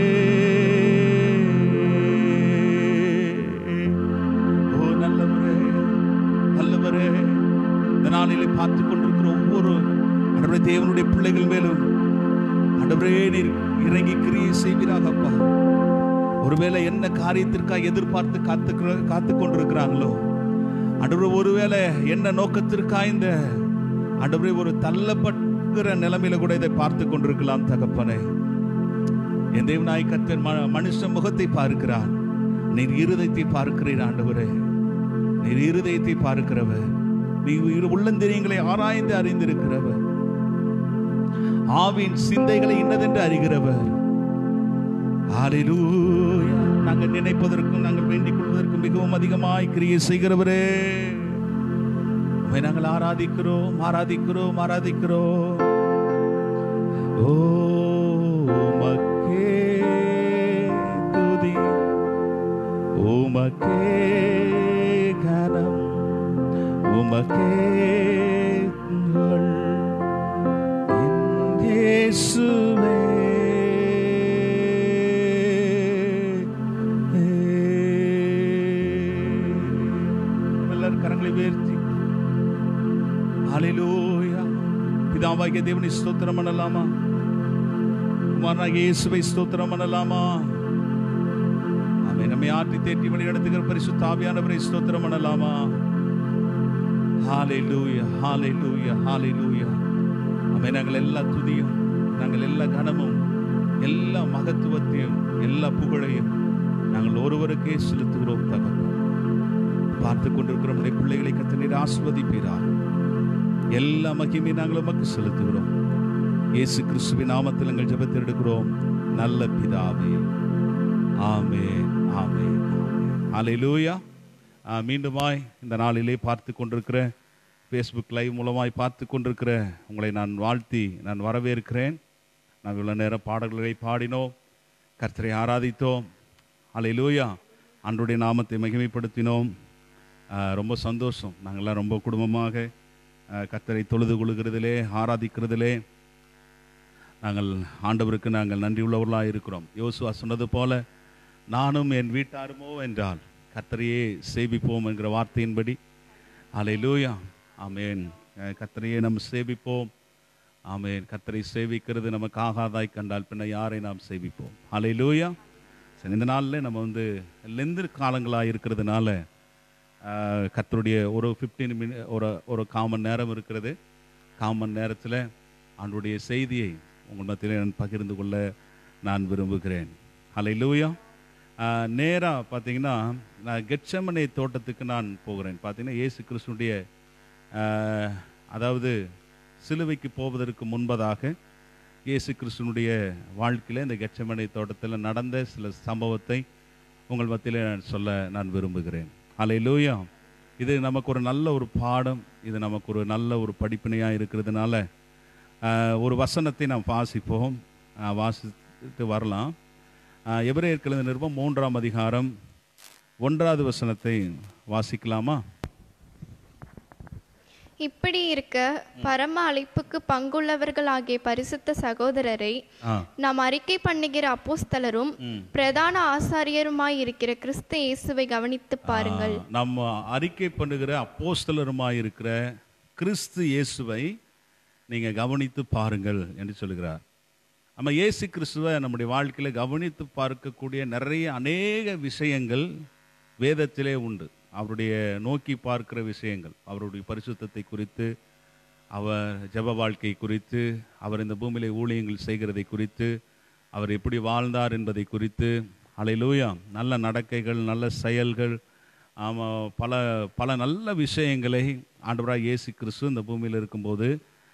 ஓ நல்லவரே நல்லவரே இந்த நாளிலே பார்த்து கொண்டிருக்கிற ஒவ்வொரு ஆண்டவரே தேவனுடைய பிள்ளைகள் மேலும் ஆண்டவரே நீர் இறங்கி கிரியை செய்வீராக அப்பா ஒருவேளை என்ன காரியத்திற்காக எதிர்பார்த்து காத்து காத்து கொண்டிருக்கிறாங்களோ ஆண்டவரே ஒருவேளை என்ன நோக்கத்திற்காக இந்த ஆண்டவரே ஒரு தள்ளப்படுகிற நிலைமையில கூட இதை பார்த்து கொண்டிருக்கலாம் தகப்பனே என் தேவனாய் கர்த்தர் ம- மனுஷ முகத்தை பார்க்கிறார் நீர் இருதயத்தை பார்க்கிறீர் ஆண்டவரே நீர் இருதயத்தை பார்க்கிறவர் நீ இரு உள்ளந்திரியங்களை ஆராய்ந்து அறிந்திருக்கிறவர் ஆவின் சிந்தைகளை இன்னதென்று அறிகிறவர் ஹalleluya நாங்கள் நினைப்பதற்கும் நாங்கள் வேண்டிக் கொள்வதற்கும் மிகவும் அதிகமாய் கிரியை செய்கிறவரே உம்மை நாங்கள் ஆராதிக்கிறோம் ஆராதிக்கிறோம் ஆராதிக்கிறோம் ஓ உமக்கே துதி உமக்கே கனம் உமக்கே புகழ். என் இயேசுவே எல்லாரும் கரங்களை உயர்த்தி ஹalleluya பிதாவாகிய தேவனை ஸ்தோத்திரம் பண்ணலாமா குமாரனாகிய இயேசுவை ஸ்தோத்திரம் பண்ணலாமா ஆமென் நம்மை ஆற்றி தேற்றி வழி நடத்துகிற பரிசுத்த ஆவியானவரை ஸ்தோத்திரம் பண்ணலாமா ஹalleluya ஹalleluya ஹalleluya ஆமென் நாங்கள் எல்லா துதியும் நாங்கள் எல்லா கனமும் எல்லா மகத்துவத்தையும் எல்லா புகழையும் நாங்கள் ஒருவருக்கே செலுத்துகிறோம் தகப்பன் பார்த்து கொண்டிருக்கிற நம்முடைய பிள்ளைகளை கத்தனீர் ஆஸ்வதிப்பீரார் எல்லா மகிமை நாங்கள் உமக்கு செலுத்துகிறோம் இயேசு கிறிஸ்துவின் நாமத்தில் எங்கள் ஜெபத்தை எடுக்கிறோம் நல்ல பிதாவே ஆமே ஆமே ஹalleluya ஆ, மீண்டுமாய் இந்த நாளிலே பார்த்து கொண்டிருக்கிற ஃபேஸ்புக் லைவ் மூலமாய் பார்த்து கொண்டிருக்கிற உங்களை நான் வாழ்த்தி நான் வரவேற்கிறேன் நாம் இவ்வளோ நேரம் பாடல்களை பாடினோம் கர்த்தரை ஆராதித்தோம் ஹalleluya அன்றுடைய நாமத்தை மகிமைப்படுத்தினோம் ஆ, ரொம்ப சந்தோஷம் நாங்கள்லாம் ரொம்ப குடும்பமாக ஆ, கர்த்தரை தொழுது கொள்கிறதிலே ஆராதிக்கிறதிலே நாங்கள் ஆண்டவருக்கு நாங்கள் நன்றி உள்ளவர்களாக இருக்கிறோம் யோசுவா சொன்னது போல நானும் என் வீட்டாருமோ என்றால் கர்த்தரையே சேவிப்போம் என்கிற வார்த்தையின்படி அலையிலூயா ஆமேன் அஹ் கர்த்தரையே நம்ம சேவிப்போம் ஆமேன் கர்த்தரை சேவிக்கிறது நமக்கு ஆகாதாய் கண்டால் பின்ன யாரை நாம் சேவிப்போம் அலையிலூயா சரி இந்த நாளில் நம்ம வந்து லெந்து காலங்களாக இருக்கிறதுனால ஆஹ், கர்த்தருடைய ஒரு ஃபிஃப்டீன் மினி ஒரு ஒரு காமன் நேரம் இருக்கிறது காமன் நேரத்தில் ஆண்டுடைய செய்தியை உங்கள் மத்தியில் நான் பகிர்ந்து கொள்ள நான் விரும்புகிறேன் ஹalleluya நேராக பார்த்தீங்கன்னா நான் கெட்சமனை தோட்டத்துக்கு நான் போகிறேன் பார்த்தீங்கன்னா இயேசு கிறிஸ்துடைய ஆஹ், அதாவது சிலுவைக்கு போவதற்கு முன்பதாக இயேசு கிறிஸ்துனுடைய வாழ்க்கையில் இந்த கெட்சமனை தோட்டத்தில் நடந்த சில சம்பவத்தை உங்கள் மத்தியில் நான் சொல்ல நான் விரும்புகிறேன் ஹalleluya இது நமக்கு ஒரு நல்ல ஒரு பாடம் இது நமக்கு ஒரு நல்ல ஒரு படிப்பினையாக இருக்கிறதுனால ஆஹ், ஒரு வசனத்தை நாம் வாசிப்போம் ஆஹ், வாசித்து வரலாம் ஆஹ், எபிரேயர் கழுந்த நிருபம் மூன்றாம் அதிகாரம் ஒன்றாவது வசனத்தை வாசிக்கலாமா இப்படி இருக்க பரம அழைப்புக்கு பங்குள்ளவர்களாகிய பரிசுத்த சகோதரரை ஆ நாம் அறிக்கை பண்ணுகிற அப்போஸ்தலரும் பிரதான ஆசாரியருமாய் இருக்கிற கிறிஸ்து இயேசுவை கவனித்து பாருங்கள் ஆ, நம்ம அறிக்கை பண்ணுகிற அப்போஸ்தலருமாய் இருக்கிற கிறிஸ்து இயேசுவை நீங்க கவனித்து பாருங்கள் என்று சொல்லுகிறார் நம்ம இயேசு கிறிஸ்துவை நம்முடைய வாழ்க்கையில கவனித்து பார்க்கக்கூடிய நிறைய அநேக விஷயங்கள் வேதத்திலே உண்டு அவருடைய நோக்கி பார்க்கிற விஷயங்கள் அவருடைய பரிசுத்தத்தை குறித்து அவர் ஜெப வாழ்க்கை குறித்து அவர் இந்த பூமியிலே ஊழியங்கள் செய்கிறதை குறித்து அவர் எப்படி வாழ்ந்தார் என்பதை குறித்து அலையிலூயா நல்ல நடக்கைகள் நல்ல செயல்கள் ஆமாம் பல பல நல்ல விஷயங்களை ஆண்டவராக இயேசு கிறிஸ்து இந்த பூமியில் இருக்கும்போது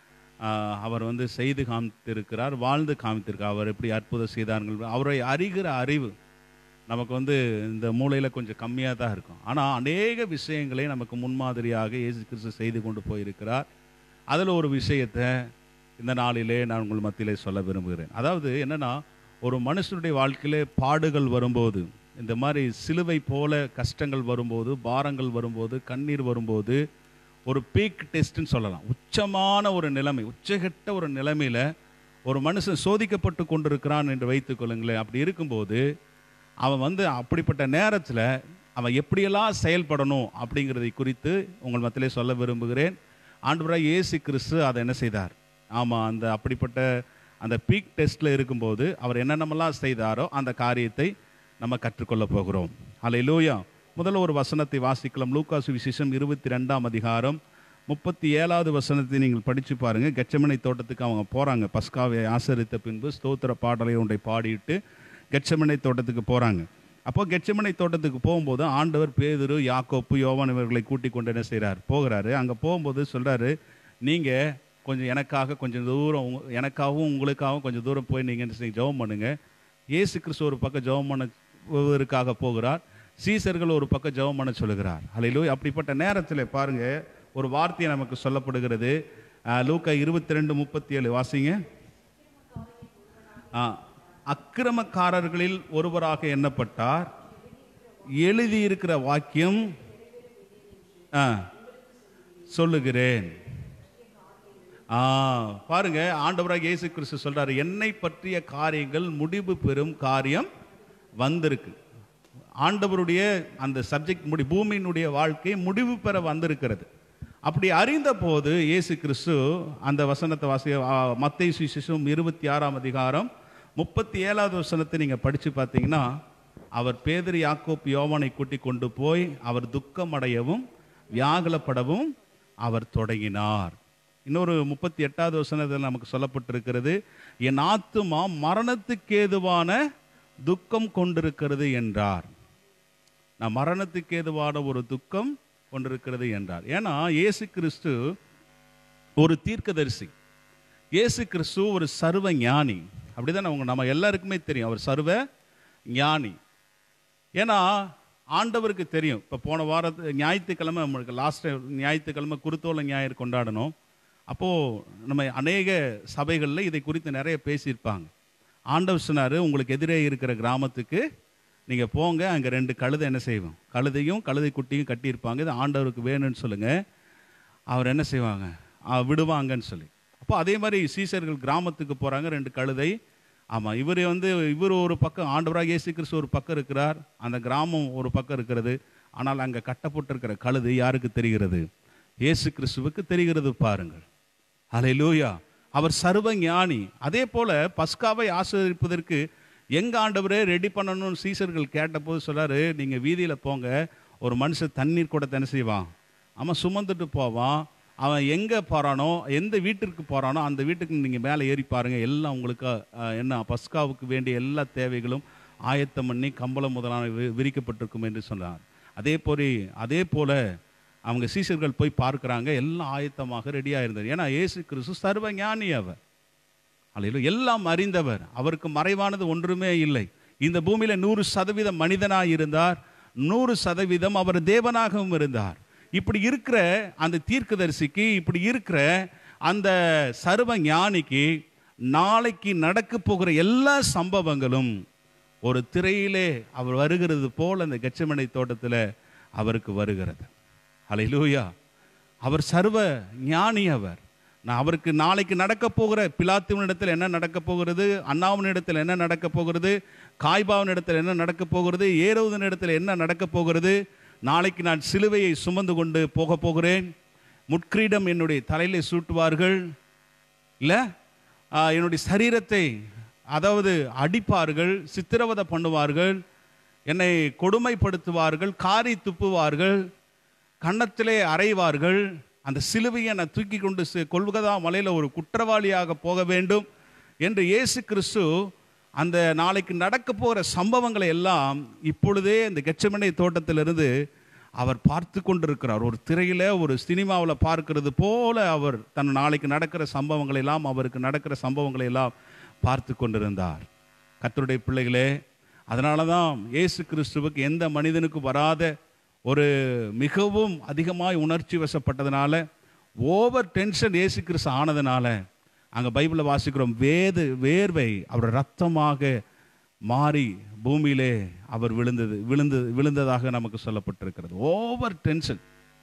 ஆஹ், அவர் வந்து செய்து காமித்திருக்கிறார் வாழ்ந்து காமித்திருக்கார் அவர் எப்படி அற்புதம் செய்தார்கள் அவரை அறிகிற அறிவு நமக்கு வந்து இந்த மூளையில் கொஞ்சம் கம்மியாக தான் இருக்கும் ஆனால் அநேக விஷயங்களை நமக்கு முன்மாதிரியாக இயேசு கிறிஸ்து செய்து கொண்டு போயிருக்கிறார் அதில் ஒரு விஷயத்தை இந்த நாளிலே நான் உங்கள் மத்தியிலே சொல்ல விரும்புகிறேன் அதாவது என்னன்னா ஒரு மனுஷனுடைய வாழ்க்கையிலே பாடுகள் வரும்போது இந்த மாதிரி சிலுவை போல கஷ்டங்கள் வரும்போது பாரங்கள் வரும்போது கண்ணீர் வரும்போது ஒரு பீக் டெஸ்ட்னு சொல்லலாம் உச்சமான ஒரு நிலைமை உச்சகட்ட ஒரு நிலைமையில ஒரு மனுஷன் சோதிக்கப்பட்டு கொண்டிருக்கிறான் என்று வைத்துக் கொள்ளுங்களேன் அப்படி இருக்கும்போது அவன் வந்து அப்படிப்பட்ட நேரத்தில் அவன் எப்படியெல்லாம் செயல்படணும் அப்படிங்கிறதை குறித்து உங்கள் மத்தியிலே சொல்ல விரும்புகிறேன் ஆண்டவராய் இயேசு கிறிஸ்து அதை என்ன செய்தார் ஆமாம் அந்த அப்படிப்பட்ட அந்த பீக் டெஸ்ட்டில் இருக்கும்போது அவர் என்னென்னமெல்லாம் செய்தாரோ அந்த காரியத்தை நம்ம கற்றுக்கொள்ள போகிறோம் அல்லேலூயா முதல்ல ஒரு வசனத்தை வாசிக்கலாம் லூக்காசு விசேஷம் இருபத்தி ரெண்டாம் அதிகாரம் முப்பத்தி ஏழாவது வசனத்தை நீங்கள் படித்து பாருங்க கெச்சமனை தோட்டத்துக்கு அவங்க போகிறாங்க பஸ்காவை ஆசரித்த பின்பு ஸ்தோத்திர பாடலை ஒன்றை பாடிட்டு கெச்சமனை தோட்டத்துக்கு போகிறாங்க அப்போ கெச்சமனை தோட்டத்துக்கு போகும்போது ஆண்டவர் பேதுரு யாக்கோப்பு யோவான் இவர்களை கூட்டிக் கொண்டு என்ன செய்கிறார் போகிறாரு அங்கே போகும்போது சொல்கிறாரு நீங்கள் கொஞ்சம் எனக்காக கொஞ்சம் தூரம் உங்க- எனக்காகவும் உங்களுக்காகவும் கொஞ்சம் தூரம் போய் நீங்கள் என்ன செய்யுங்க ஜெபம் பண்ணுங்க இயேசு கிறிஸ்து ஒரு பக்கம் ஜெபம் பண்ணுவதற்காக போகிறார் சீசர்கள் ஒரு பக்கம் ஜெபம் பண்ண சொல்லுகிறார் அல்லையிலோ அப்படிப்பட்ட நேரத்தில் பாருங்க ஒரு வார்த்தை நமக்கு சொல்லப்படுகிறது அஹ், லூக்கா இருபத்தி ரெண்டு முப்பத்தி ஏழு வாசிங்க ஆ, அக்கிரமக்காரர்களில் ஒருவராக எண்ணப்பட்டார் எழுதியிருக்கிற வாக்கியம் ஆ, சொல்லுகிறேன் ஆ பாருங்க ஆண்டவராக இயேசு கிறிஸ்து சொல்றாரு என்னை பற்றிய காரியங்கள் முடிவு பெறும் காரியம் வந்திருக்கு ஆண்டவருடைய அந்த சப்ஜெக்ட் முடி பூமியினுடைய வாழ்க்கை முடிவு பெற வந்திருக்கிறது அப்படி அறிந்த போது இயேசு கிறிஸ்து அந்த வசனத்தை வாசி மத்தை சுவிசேஷம் இருபத்தி ஆறாம் அதிகாரம் முப்பத்தி ஏழாவது வசனத்தை நீங்கள் படித்து பார்த்தீங்கன்னா அவர் பேதர் யாக்கோப் யோவானை கூட்டி கொண்டு போய் அவர் துக்கமடையவும் வியாகுலப்படவும் அவர் தொடங்கினார் இன்னொரு முப்பத்தி எட்டாவது வசனத்தில் நமக்கு சொல்லப்பட்டிருக்கிறது என் ஆத்துமா மரணத்துக்கேதுவான துக்கம் கொண்டிருக்கிறது என்றார் நான் மரணத்துக்கு ஏதுவான ஒரு துக்கம் கொண்டிருக்கிறது என்றார் ஏன்னா இயேசு கிறிஸ்து ஒரு தீர்க்கதரிசி இயேசு கிறிஸ்து ஒரு சர்வ ஞானி அப்படிதான் அவங்க நம்ம எல்லாருக்குமே தெரியும் அவர் சர்வ ஞானி ஏன்னா ஆண்டவருக்கு தெரியும் இப்போ போன வாரத்து ஞாயிற்றுக்கிழமை நம்மளுக்கு லாஸ்ட் ஞாயிற்றுக்கிழமை குருத்தோலை ஞாயிறு கொண்டாடணும் அப்போது நம்ம அநேக சபைகளில் இதை குறித்து நிறைய பேசியிருப்பாங்க ஆண்டவர் சொன்னார் உங்களுக்கு எதிரே இருக்கிற கிராமத்துக்கு நீங்கள் போங்க அங்கே ரெண்டு கழுதை என்ன செய்வோம் கழுதையும் கழுதை குட்டியும் கட்டியிருப்பாங்க இது ஆண்டவருக்கு வேணும்னு சொல்லுங்கள் அவர் என்ன செய்வாங்க ஆ, விடுவாங்கன்னு சொல்லி அப்போ அதே மாதிரி சீசர்கள் கிராமத்துக்கு போகிறாங்க ரெண்டு கழுதை ஆமாம் இவர் வந்து இவர் ஒரு பக்கம் ஆண்டவராக இயேசு கிறிஸ்து ஒரு பக்கம் இருக்கிறார் அந்த கிராமம் ஒரு பக்கம் இருக்கிறது ஆனால் அங்கே கட்டப்பட்டிருக்கிற கழுதை யாருக்கு தெரிகிறது இயேசு கிறிஸ்துவுக்கு தெரிகிறது பாருங்கள் ஹalleluya அவர் சர்வ ஞானி அதே போல பஸ்காவை ஆசிரியப்பதற்கு எங்க ஆண்டவரே ரெடி பண்ணணும்னு சீசர்கள் கேட்டபோது சொல்றாரு நீங்க வீதியில போங்க ஒரு மனுஷன் தண்ணீர் கூட என்ன செய்வான் அவன் சுமந்துட்டு போவான் அவன் எங்க போறானோ எந்த வீட்டிற்கு போறானோ அந்த வீட்டுக்கு நீங்க மேலே ஏறி பாருங்க எல்லாம் உங்களுக்கு அஹ், என்ன பஸ்காவுக்கு வேண்டிய எல்லா தேவைகளும் ஆயத்தம் பண்ணி கம்பளம் முதலான வி- விரிக்கப்பட்டிருக்கும் என்று சொன்னார் அதே போல அதே போல அவங்க சீசர்கள் போய் பார்க்கறாங்க எல்லாம் ஆயத்தமாக ரெடியாக இருந்தார் ஏன்னா இயேசு கிறிஸ்து சர்வ ஞானி அவர் அல்ல எல்லாம் அறிந்தவர் அவருக்கு மறைவானது ஒன்றுமே இல்லை இந்த பூமியில நூறு சதவீதம் மனிதனாய் இருந்தார் நூறு சதவீதம் அவர் தேவனாகவும் இருந்தார் இப்படி இருக்கிற அந்த தீர்க்கதரிசிக்கு இப்படி இருக்கிற அந்த சர்வ ஞானிக்கு நாளைக்கு நடக்க போகிற எல்லா சம்பவங்களும் ஒரு திரையிலே அவர் வருகிறது போல் அந்த கெச்சமனை தோட்டத்தில் அவருக்கு வருகிறது ஹalleluya அவர் சர்வ ஞானி அவர் நான் அவருக்கு நாளைக்கு நடக்க போகிற பிலாத்துவனிடத்தில் என்ன நடக்க போகிறது அண்ணாவனிடத்தில் என்ன நடக்க போகிறது காய்பாவனிடத்தில் என்ன நடக்க போகிறது ஏரோதனிடத்தில் என்ன நடக்க போகிறது நாளைக்கு நான் சிலுவையை சுமந்து கொண்டு போக போகிறேன் முட்கிரீடம் என்னுடைய தலையிலே சூட்டுவார்கள் இல்லை என்னுடைய சரீரத்தை அதாவது அடிப்பார்கள் சித்திரவதை பண்ணுவார்கள் என்னை கொடுமைப்படுத்துவார்கள் காரி துப்புவார்கள் கன்னத்திலே அறைவார்கள் அந்த சிலுவையை நான் தூக்கி கொண்டு சி- கொல்கதா மலையில் ஒரு குற்றவாளியாக போக வேண்டும் என்று இயேசு கிறிஸ்து அந்த நாளைக்கு நடக்க போகிற சம்பவங்களை எல்லாம் இப்பொழுதே இந்த கெச்சமனை தோட்டத்திலிருந்து அவர் பார்த்து கொண்டிருக்கிறார் ஒரு திரையில ஒரு சினிமாவில் பார்க்கிறது போல அவர் தன் நாளைக்கு நடக்கிற சம்பவங்களை எல்லாம் அவருக்கு நடக்கிற சம்பவங்களை எல்லாம் பார்த்து கொண்டிருந்தார் கர்த்தருடைய பிள்ளைகளே அதனால தான் இயேசு கிறிஸ்துவுக்கு எந்த மனிதனுக்கு வராத ஒரு மிகவும் அதிகமாய் உணர்ச்சி வசப்பட்டதுனால ஓவர் டென்ஷன் இயேசு கிறிஸ்து ஆனதுனால அங்கே பைபிளில் வாசிக்கிறோம் வேது வேர்வை அவர் ரத்தமாக மாறி பூமியிலே அவர் விழுந்தது விழுந்து விழுந்ததாக நமக்கு சொல்லப்பட்டிருக்கிறது ஓவர் டென்ஷன்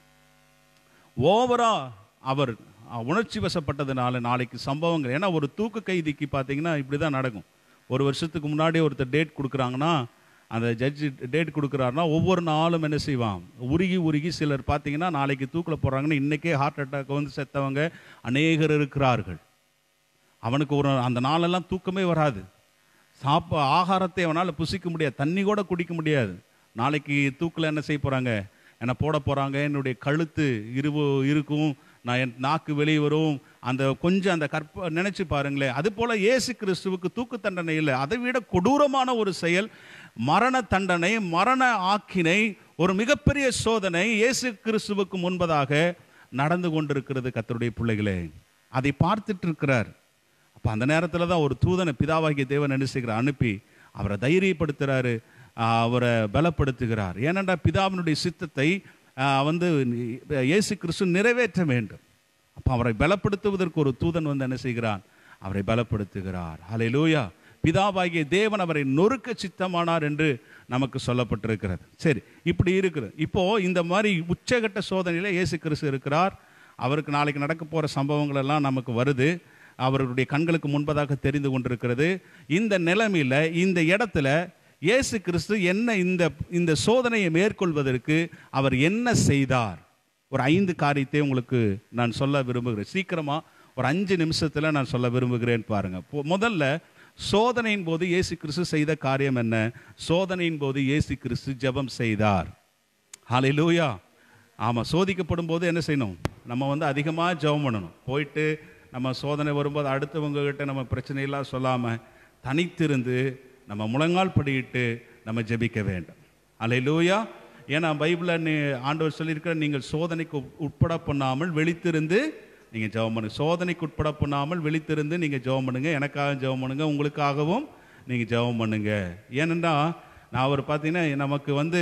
ஓவரா அவர் அஹ், உணர்ச்சி வசப்பட்டதுனால நாளைக்கு சம்பவங்கள் ஏன்னா ஒரு தூக்கு கைதிக்கு பார்த்தீங்கன்னா இப்படி தான் நடக்கும் ஒரு வருஷத்துக்கு முன்னாடி ஒருத்தர் டேட் கொடுக்குறாங்கன்னா அந்த ஜட்ஜி டேட் கொடுக்குறாருன்னா ஒவ்வொரு நாளும் என்ன செய்வான் உருகி உருகி சிலர் பார்த்தீங்கன்னா நாளைக்கு தூக்கில் போடுறாங்கன்னா இன்றைக்கே ஹார்ட் அட்டாக் வந்து செத்தவங்க அநேகர் இருக்கிறார்கள் அவனுக்கு ஒரு அந்த நாளெல்லாம் தூக்கமே வராது சாப்ப ஆகாரத்தை அவனால் புசிக்க முடியாது தண்ணி கூட குடிக்க முடியாது நாளைக்கு தூக்கில் என்ன செய்ய போகிறாங்க என்னை போட போகிறாங்க என்னுடைய கழுத்து இருவு இருக்கும் நான் என் நாக்கு வெளியே வரும் அந்த கொஞ்சம் அந்த கற்ப நினைச்சு பாருங்களேன் அது போல இயேசு கிறிஸ்துவுக்கு தூக்கு தண்டனை இல்லை அதை விட கொடூரமான ஒரு செயல் மரண தண்டனை மரண ஆக்கினை ஒரு மிகப்பெரிய சோதனை இயேசு கிறிஸ்துவுக்கு முன்பதாக நடந்து கொண்டிருக்கிறது கர்த்தருடைய பிள்ளைகளே அதை பார்த்துட்டு இருக்கிறார் அப்போ அந்த நேரத்தில் தான் ஒரு தூதனை பிதாவாகிய தேவன் என்ன செய்கிறார் அனுப்பி அவரை தைரியப்படுத்துகிறாரு ஆஹ் அவரை பலப்படுத்துகிறார் ஏனென்றா பிதாவினுடைய சித்தத்தை ஆஹ் வந்து இயேசு கிறிஸ்து நிறைவேற்ற வேண்டும் அப்போ அவரை பலப்படுத்துவதற்கு ஒரு தூதன் வந்து என்ன செய்கிறான் அவரை பலப்படுத்துகிறார் ஹalleluya பிதாவாகிய தேவன் அவரை நொறுக்க சித்தமானார் என்று நமக்கு சொல்லப்பட்டிருக்கிறது சரி இப்படி இருக்குது இப்போ இந்த மாதிரி உச்சகட்ட சோதனையில இயேசு கிறிஸ்து இருக்கிறார் அவருக்கு நாளைக்கு நடக்க போற சம்பவங்கள் எல்லாம் நமக்கு வருது அவருடைய கண்களுக்கு முன்பதாக தெரிந்து கொண்டிருக்கிறது இந்த நிலைமையில இந்த இடத்துல இயேசு கிறிஸ்து என்ன இந்த இந்த சோதனையை மேற்கொள்வதற்கு அவர் என்ன செய்தார் ஒரு ஐந்து காரியத்தை உங்களுக்கு நான் சொல்ல விரும்புகிறேன் சீக்கிரமா ஒரு அஞ்சு நிமிஷத்துல நான் சொல்ல விரும்புகிறேன் பாருங்க பொ- முதல்ல சோதனையின் போது இயேசு கிறிஸ்து செய்த காரியம் என்ன சோதனையின் போது இயேசு கிறிஸ்து ஜெபம் செய்தார் ஹalleluya ஆமா சோதிக்கப்படும் போது என்ன செய்யணும் நம்ம வந்து அதிகமா ஜெபம் பண்ணணும் போயிட்டு நம்ம சோதனை வரும்போது அடுத்தவங்க கிட்ட நம்ம பிரச்சனையெல்லாம் சொல்லாம தனித்திருந்து நம்ம முழங்கால் படியிட்டு நம்ம ஜெபிக்க வேண்டும் ஹalleluya ஏன்னா பைபிளில் நீ ஆண்டவர் சொல்லியிருக்கிற நீங்கள் சோதனைக்கு உட்- உட்பட பண்ணாமல் வெளித்திருந்து நீங்கள் ஜெபம் பண்ணுங்க சோதனைக்கு உட்பட பண்ணாமல் வெளித்திருந்து நீங்கள் ஜெபம் பண்ணுங்க எனக்காக ஜெபம் பண்ணுங்க உங்களுக்காகவும் நீங்கள் ஜெபம் பண்ணுங்க ஏனென்றா நான் அவர் பார்த்தீங்கன்னா நமக்கு வந்து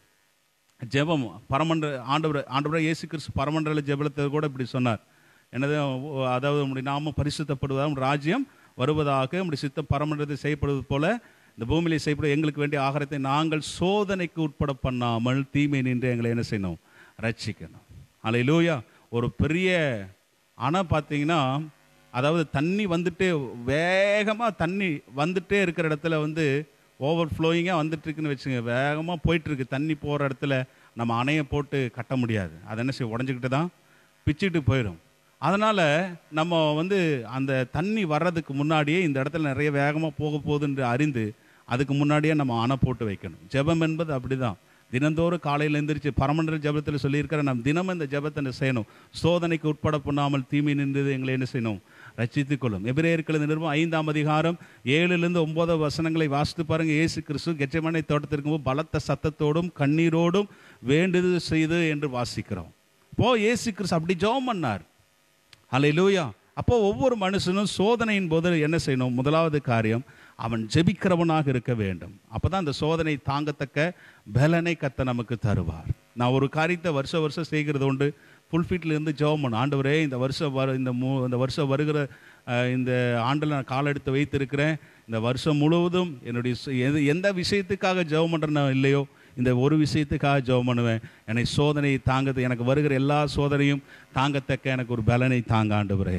ஜெபம் பரமன்ற ஆண்டவர் ஆண்டவர் இயேசு கிறிஸ்து பரமண்டல ஜெபத்தை கூட இப்படி சொன்னார் என்னது ஓ, அதாவது உம்முடைய நாமம் பரிசுத்தப்படுவதாக உம்முடைய ராஜ்யம் வருவதாக உம்முடைய சித்தம் பரமண்டலத்தை செய்யப்படுவது போல இந்த பூமியிலே செய்யப்படும் எங்களுக்கு வேண்டிய ஆகாரத்தை நாங்கள் சோதனைக்கு உட்பட பண்ணாமல் தீமை நின்று எங்களை என்ன செய்யணும் ரட்சிக்கணும் அல்லேலூயா ஒரு பெரிய அணை பார்த்தீங்கன்னா அதாவது தண்ணி வந்துட்டே வேகமாக தண்ணி வந்துட்டே இருக்கிற இடத்துல வந்து ஓவர் ஃப்ளோயிங்காக வந்துட்டு இருக்குன்னு வச்சுங்க வேகமாக போயிட்டு இருக்கு தண்ணி போகிற இடத்துல நம்ம அணையை போட்டு கட்ட முடியாது அது என்ன செய்ய உடஞ்சிக்கிட்டு தான் பிச்சுட்டு போயிடும் அதனால் நம்ம வந்து அந்த தண்ணி வர்றதுக்கு முன்னாடியே இந்த இடத்துல நிறைய வேகமாக போக போகுதுன்னு அறிந்து அதுக்கு முன்னாடியே நம்ம அணை போட்டு வைக்கணும் ஜெபம் என்பது அப்படிதான் தினந்தோறும் காலையில் எந்திரிச்சு பரமண்டல ஜெபத்தில் சொல்லியிருக்கிற நாம் தினம் இந்த ஜெபத்தை என்ன செய்யணும் சோதனைக்கு உட்பட பண்ணாமல் தீமை நின்றது எங்களை என்ன செய்யணும் ரட்சித்துக் கொள்ளும் எபிரேயர்கள் நிருபம் ஐந்தாம் அதிகாரம் ஏழுலேருந்து ஒன்பது வசனங்களை வாசித்து பாருங்க இயேசு கிறிஸ்து கெச்சமனை தோட்டத்திற்கு போது பலத்த சத்தத்தோடும் கண்ணீரோடும் வேண்டுதல் செய்து என்று வாசிக்கிறோம் இப்போ இயேசு கிறிஸ்து அப்படி ஜெபம் பண்ணார் ஹalleluya அப்போ ஒவ்வொரு மனுஷனும் சோதனையின் போது என்ன செய்யணும் முதலாவது காரியம் அவன் ஜெபிக்கிறவனாக இருக்க வேண்டும் அப்பதான் அந்த சோதனை தாங்கத்தக்க பலனை கத்த நமக்கு தருவார் நான் ஒரு காரியத்தை வருஷ வருஷம் செய்கிறது உண்டு ஃபுல்ஃபிட்ல இருந்து ஜெபம் பண்ணும் ஆண்டவரே இந்த வருஷம் வர இந்த மூ இந்த வருஷம் வருகிற அஹ், இந்த ஆண்டில் நான் காலெடுத்து வைத்திருக்கிறேன் இந்த வருஷம் முழுவதும் என்னுடைய சு- எது எந்த விஷயத்துக்காக ஜெபம் பண்ணுறேனோ இல்லையோ இந்த ஒரு விஷயத்துக்காக ஜெபம் பண்ணுவேன் என்னை சோதனை தாங்கது எனக்கு வருகிற எல்லா சோதனையும் தாங்கத்தக்க எனக்கு ஒரு பலனை தாங்க ஆண்டவரே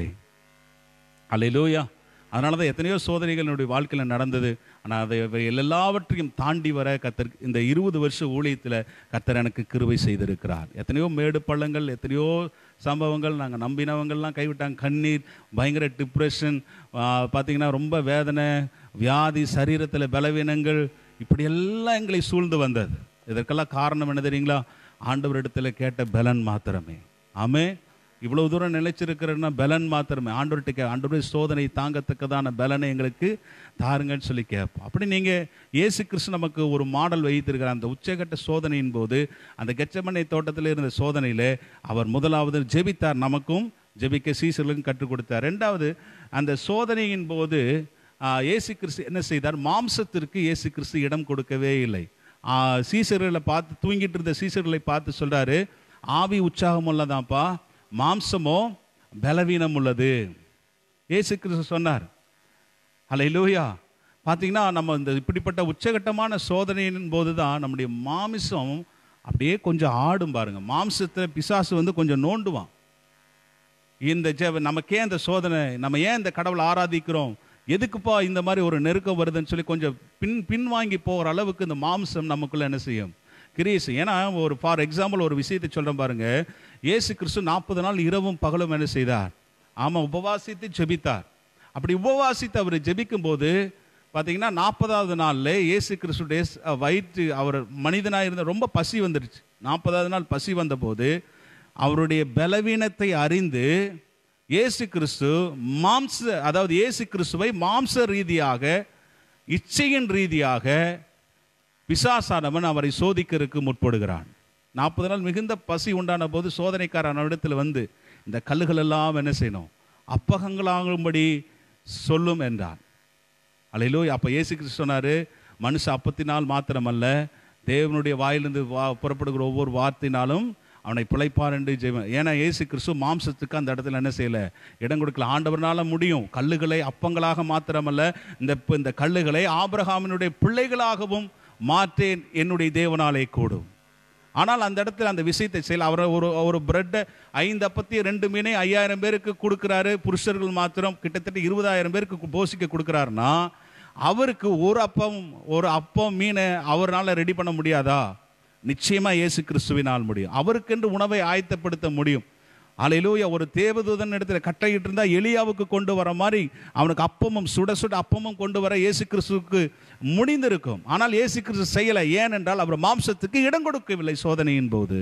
அல்லேலூயா அதனால தான் எத்தனையோ சோதனைகள் என்னுடைய வாழ்க்கையில் நடந்தது ஆனால் அதை இவை எல்லாவற்றையும் தாண்டி வர கத்தர் இந்த இருபது வருஷ ஊழியத்தில் கத்தர் எனக்கு கிருபை செய்திருக்கிறார் எத்தனையோ மேடு பள்ளங்கள் எத்தனையோ சம்பவங்கள் நாங்கள் நம்பினவங்கள்லாம் கைவிட்டாங்க கண்ணீர் பயங்கர டிப்ரெஷன் பார்த்தீங்கன்னா ரொம்ப வேதனை வியாதி சரீரத்தில் பலவீனங்கள் இப்படியெல்லாம் எங்களை சூழ்ந்து வந்தது இதற்கெல்லாம் காரணம் என்ன தெரியுங்களா ஆண்டவரிடத்தில் கேட்ட பலன் மாத்திரமே ஆமே இவ்வளவு தூரம் நிலைச்சிருக்கிறன்னா பலன் மாத்திரமே ஆண்டவர்கிட்ட கே ஆண்டவருடைய சோதனை தாங்கத்தக்கதான பலனை எங்களுக்கு தாருங்கன்னு சொல்லி கேட்போம் அப்படி நீங்கள் இயேசு கிறிஸ்து நமக்கு ஒரு மாடல் வைத்திருக்கிற அந்த உச்சகட்ட சோதனையின் போது அந்த கெச்சமனை தோட்டத்தில் இருந்த சோதனையில் அவர் முதலாவது ஜெபித்தார் நமக்கும் ஜெபிக்க சீசர்களுக்கும் கற்றுக் கொடுத்தார் ரெண்டாவது அந்த சோதனையின் போது ஆ, இயேசு கிறிஸ்து என்ன செய்தார் மாம்சத்திற்கு இயேசு கிறிஸ்து இடம் கொடுக்கவே இல்லை ஆ, சீசர்களை பார்த்து தூங்கிட்டு இருந்த சீசர்களை பார்த்து சொல்றாரு ஆவி உற்சாகம் உள்ளதாப்பா மாம்சமோ பலவீனம் உள்ளது இயேசு கிறிஸ்து சொன்னார் ஹalleluya பார்த்தீங்கன்னா நம்ம இந்த இப்படிப்பட்ட உச்சகட்டமான சோதனையின் போது தான் நம்முடைய மாமிசம் அப்படியே கொஞ்சம் ஆடும் பாருங்க மாம்சத்தில் பிசாசு வந்து கொஞ்சம் நோண்டுவான் இந்த ஜெப நமக்கே இந்த சோதனை நம்ம ஏன் இந்த கடவுளை ஆராதிக்கிறோம் எதுக்குப்பா இந்த மாதிரி ஒரு நெருக்கம் வருதுன்னு சொல்லி கொஞ்சம் பின் பின்வாங்கி போகிற அளவுக்கு இந்த மாம்சம் நமக்குள்ள என்ன செய்யும் கிரீஸ் ஏன்னா ஒரு ஃபார் எக்ஸாம்பிள் ஒரு விஷயத்தை சொல்றேன் பாருங்க இயேசு கிறிஸ்து நாற்பது நாள் இரவும் பகலும் என்ன செய்தார் ஆமா உபவாசித்து ஜெபித்தார் அப்படி உபவாசித்து அவர் ஜெபிக்கும் போது பார்த்தீங்கன்னா நாற்பதாவது நாளில் இயேசு கிறிஸ்துடைய ஸ்- வயிற்று அவர் மனிதனாக இருந்த ரொம்ப பசி வந்துருச்சு நாற்பதாவது நாள் பசி வந்தபோது அவருடைய பலவீனத்தை அறிந்து இயேசு கிறிஸ்து மாம்ச அதாவது இயேசு கிறிஸ்துவை மாம்ச ரீதியாக இச்சையின் ரீதியாக பிசாசானவன் அவரை சோதிக்கிறதுக்கு முற்படுகிறான் நாற்பது நாள் மிகுந்த பசி உண்டான போது சோதனைக்காரன் இடத்துல வந்து இந்த கல்லுகள் எல்லாம் என்ன செய்யணும் அப்பகங்களாகும்படி சொல்லும் என்றான் அலையிலோ அப்போ இயேசு கிறிஸ்து சொன்னாரு மனுஷ அப்பத்தினால் மாத்திரமல்ல தேவனுடைய வாயிலிருந்து வா புறப்படுகிற ஒவ்வொரு வார்த்தையினாலும் அவனை பிழைப்பார் என்று ஜெயம் ஏன்னா இயேசு கிறிஸ்து மாம்சத்துக்கு அந்த இடத்துல என்ன செய்யல இடம் கொடுக்கல ஆண்டவர்னால முடியும் கல்லுகளை அப்பங்களாக மாத்திரமல்ல இந்த இப்ப இந்த கல்லுகளை ஆபிரகாமினுடைய பிள்ளைகளாகவும் மாற்றேன் என்னுடைய தேவனாலே கூடும் ஆனால் அந்த இடத்துல அந்த விஷயத்தை செய்யல அவர் ஒரு ஒரு பிரெட்டை ஐந்து அப்பத்தையும் ரெண்டு மீனை ஐயாயிரம் பேருக்கு கொடுக்குறாரு புருஷர்கள் மாத்திரம் கிட்டத்தட்ட இருபதாயிரம் பேருக்கு போசிக்க கொடுக்குறாருன்னா அவருக்கு ஒரு அப்பம் ஒரு அப்பம் மீனை அவரால் ரெடி பண்ண முடியாதா நிச்சயமா இயேசு கிறிஸ்துவினால் முடியும் அவருக்கென்று உணவை ஆயத்தப்படுத்த முடியும் அலையிலூயா ஒரு தேவதூதன் இடத்துல கட்டையிட்டு இருந்தா எலியாவுக்கு கொண்டு வர மாதிரி அவனுக்கு அப்பமும் சுட சுட அப்பமும் கொண்டு வர இயேசு கிறிஸ்துவுக்கு முடிந்திருக்கும் ஆனால் இயேசு கிறிஸ்து செய்யலை ஏனென்றால் அவர் மாம்சத்துக்கு இடம் கொடுக்கவில்லை சோதனையின் போது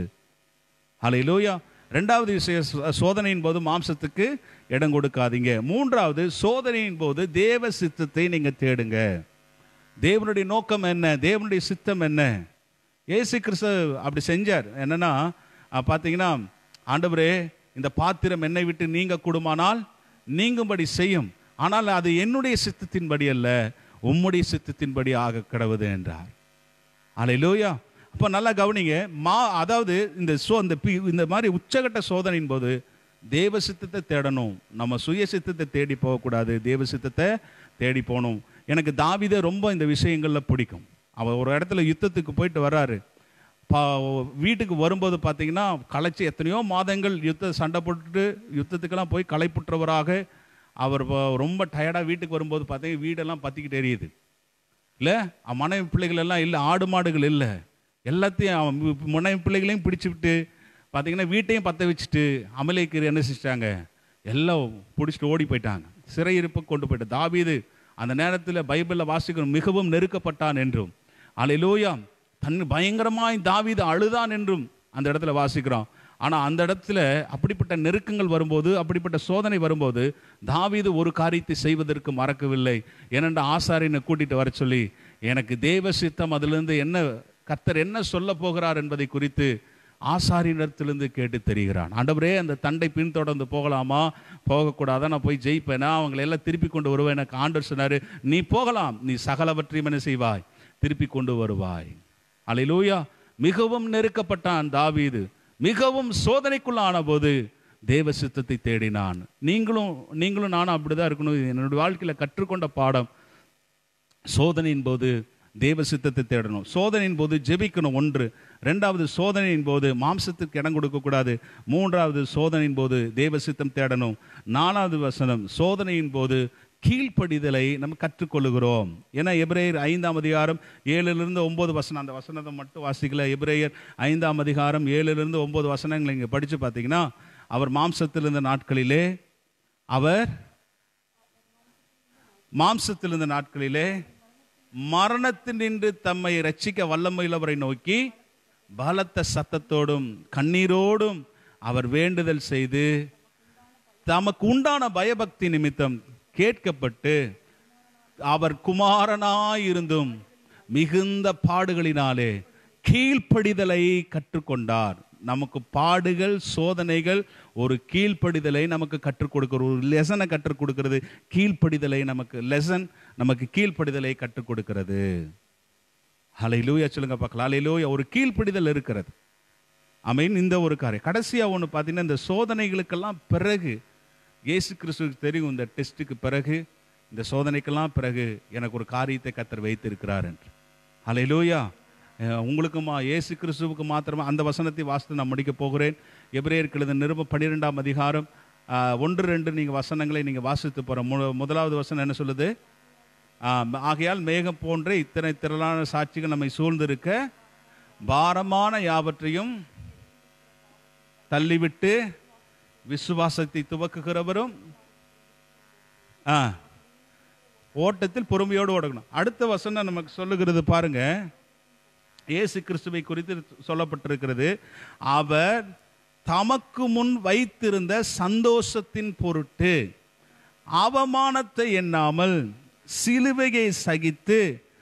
அலையிலூயா ரெண்டாவது விஷயம் சோ- சோதனையின் போது மாம்சத்துக்கு இடம் கொடுக்காதீங்க மூன்றாவது சோதனையின் போது தேவ சித்தத்தை நீங்க தேடுங்க தேவனுடைய நோக்கம் என்ன தேவனுடைய சித்தம் என்ன இயேசு கிறிஸ்து அப்படி செஞ்சார் என்னன்னா அஹ், பார்த்தீங்கன்னா ஆண்டவரே இந்த பாத்திரம் என்னை விட்டு நீங்க கூடுமானால் நீங்கும்படி செய்யும் ஆனால் அது என்னுடைய சித்தத்தின்படி அல்ல உம்முடைய சித்தத்தின்படி ஆக கிடவுது என்றார் அலையிலூயா அப்போ நல்லா கவனிங்க மா அதாவது இந்த சோ இந்த பி இந்த மாதிரி உச்சகட்ட சோதனையின் போது தேவ சித்தத்தை தேடணும் நம்ம சுய சித்தத்தை தேடி போகக்கூடாது தேவ சித்தத்தை தேடி போகணும் எனக்கு தாவிதே ரொம்ப இந்த விஷயங்களில் பிடிக்கும் அவர் ஒரு இடத்துல யுத்தத்துக்கு போயிட்டு வர்றாரு பா வீட்டுக்கு வரும்போது பார்த்தீங்கன்னா களைச்சி எத்தனையோ மாதங்கள் யுத்த சண்டை போட்டுட்டு யுத்தத்துக்கெல்லாம் போய் களைப்புற்றவராக அவர் வ- ரொம்ப டயர்டாக வீட்டுக்கு வரும்போது பார்த்தீங்கன்னா வீடெல்லாம் பற்றிக்கிட்டு எரியுது இல்லை அவன் மனைவி பிள்ளைகள் எல்லாம் இல்லை ஆடு மாடுகள் இல்லை எல்லாத்தையும் அவன் மு- மனைவி பிள்ளைகளையும் பிடிச்சு விட்டு பார்த்தீங்கன்னா வீட்டையும் பற்ற வச்சுட்டு அமலேக்கர் என்ன செஞ்சிட்டாங்க எல்லாம் பிடிச்சிட்டு ஓடி போயிட்டாங்க சிறையிருப்பு கொண்டு போயிட்டு தாவீது அந்த நேரத்தில் பைபிளில் வாசிக்கிறோம் மிகவும் நெருக்கப்பட்டான் என்றும் அலையிலூயா தன் பயங்கரமாய் தாவீது அழுதான் என்றும் அந்த இடத்துல வாசிக்கிறோம் ஆனால் அந்த இடத்துல அப்படிப்பட்ட நெருக்கங்கள் வரும்போது அப்படிப்பட்ட சோதனை வரும்போது தாவீது ஒரு காரியத்தை செய்வதற்கு மறக்கவில்லை ஏனென்றால் ஆசாரியனை கூட்டிட்டு வர சொல்லி எனக்கு தேவ சித்தம் அதிலிருந்து என்ன கர்த்தர் என்ன சொல்ல போகிறார் என்பதை குறித்து ஆசாரியனிடத்திலிருந்து கேட்டு தெரிகிறான் ஆண்டவரே அந்த தண்டை பின்தொடர்ந்து போகலாமா போகக்கூடாதா நான் போய் ஜெயிப்பேனா அவங்களை எல்லாம் திருப்பி கொண்டு வருவேன் எனக்கு ஆண்டவர் சொன்னாரு நீ போகலாம் நீ சகலவற்றையும் என்ன செய்வாய் திருப்பி கொண்டு வருவாய் அலையிலூயா மிகவும் நெருக்கப்பட்டான் தாவீது மிகவும் சோதனைக்குள்ளான போது தேவ சித்தத்தை தேடினான் நீங்களும் நீங்களும் நானும் அப்படிதான் இருக்கணும் இது என்னுடைய வாழ்க்கையில் கற்றுக்கொண்ட பாடம் சோதனையின் போது தேவ சித்தத்தை தேடணும் சோதனையின் போது ஜெபிக்கணும் ஒன்று ரெண்டாவது சோதனையின் போது மாம்சத்துக்கு இடம் கொடுக்கக்கூடாது மூன்றாவது சோதனையின் போது தேவ சித்தம் தேடணும் நாலாவது வசனம் சோதனையின் போது கீழ்ப்படிதலை நம்ம கற்றுக்கொள்ளுகிறோம் ஏன்னா எபிரேயர் ஐந்தாம் அதிகாரம் ஏழுலேருந்து ஒன்பது வசனம் அந்த வசனத்தை மட்டும் வாசிக்கல எபிரேயர் ஐந்தாம் அதிகாரம் ஏழுலேருந்து ஒன்பது வசனங்களை இங்கே படித்து பார்த்தீங்கன்னா அவர் மாம்சத்தில் இருந்த நாட்களிலே அவர் மாம்சத்தில் இருந்த நாட்களிலே மரணத்தினின்று தம்மை ரட்சிக்க வல்லமையுள்ளவரை நோக்கி பலத்த சத்தத்தோடும் கண்ணீரோடும் அவர் வேண்டுதல் செய்து தமக்கு உண்டான பயபக்தி நிமித்தம் கேட்கப்பட்டு அவர் குமாரனாயிருந்தும் மிகுந்த பாடுகளினாலே கீழ்ப்படிதலை கற்றுக்கொண்டார் நமக்கு பாடுகள் சோதனைகள் ஒரு கீழ்ப்படிதலை நமக்கு கற்றுக் கொடுக்கிற ஒரு லெசனை கற்றுக் கொடுக்கிறது கீழ்ப்படிதலை நமக்கு லெசன் நமக்கு கீழ்ப்படிதலை கற்றுக் கொடுக்கிறது ஹலையிலூயா சொல்லுங்க பார்க்கலாம் ஹலையிலூயா ஒரு கீழ்ப்படிதல் இருக்கிறது அமீன் இந்த ஒரு காரியம் கடைசியா ஒன்று பார்த்தீங்கன்னா இந்த சோதனைகளுக்கெல்லாம் பிறகு இயேசு கிறிஸ்துவுக்கு தெரியும் இந்த டெஸ்ட்டுக்கு பிறகு இந்த சோதனைக்கெல்லாம் பிறகு எனக்கு ஒரு காரியத்தை கத்தர் வைத்திருக்கிறார் என்று ஹலையிலூயா உங்களுக்குமா இயேசு கிறிஸ்துவுக்கு மாத்திரமா அந்த வசனத்தை வாசித்து நான் முடிக்க போகிறேன் எபிரேயருக்கு எழுத நிருபம் பன்னிரெண்டாம் அதிகாரம் ஆஹ், ஒன்று ரெண்டு நீங்கள் வசனங்களை நீங்கள் வாசித்து போகிற மு முதலாவது வசனம் என்ன சொல்லுது ஆஹ், ஆகையால் மேகம் போன்ற இத்தனை திரளான சாட்சிகள் நம்மை சூழ்ந்திருக்க பாரமான யாவற்றையும் தள்ளிவிட்டு விசுவாசத்தை துவக்குகிறவரும் ஆ ஓட்டத்தில் பொறுமையோடு ஓடணும் அடுத்த வசனம் நமக்கு சொல்லுகிறது பாருங்க இயேசு கிறிஸ்துவை குறித்து சொல்லப்பட்டிருக்கிறது அவர் தமக்கு முன் வைத்திருந்த சந்தோஷத்தின் பொருட்டு அவமானத்தை எண்ணாமல் சிலுவையை சகித்து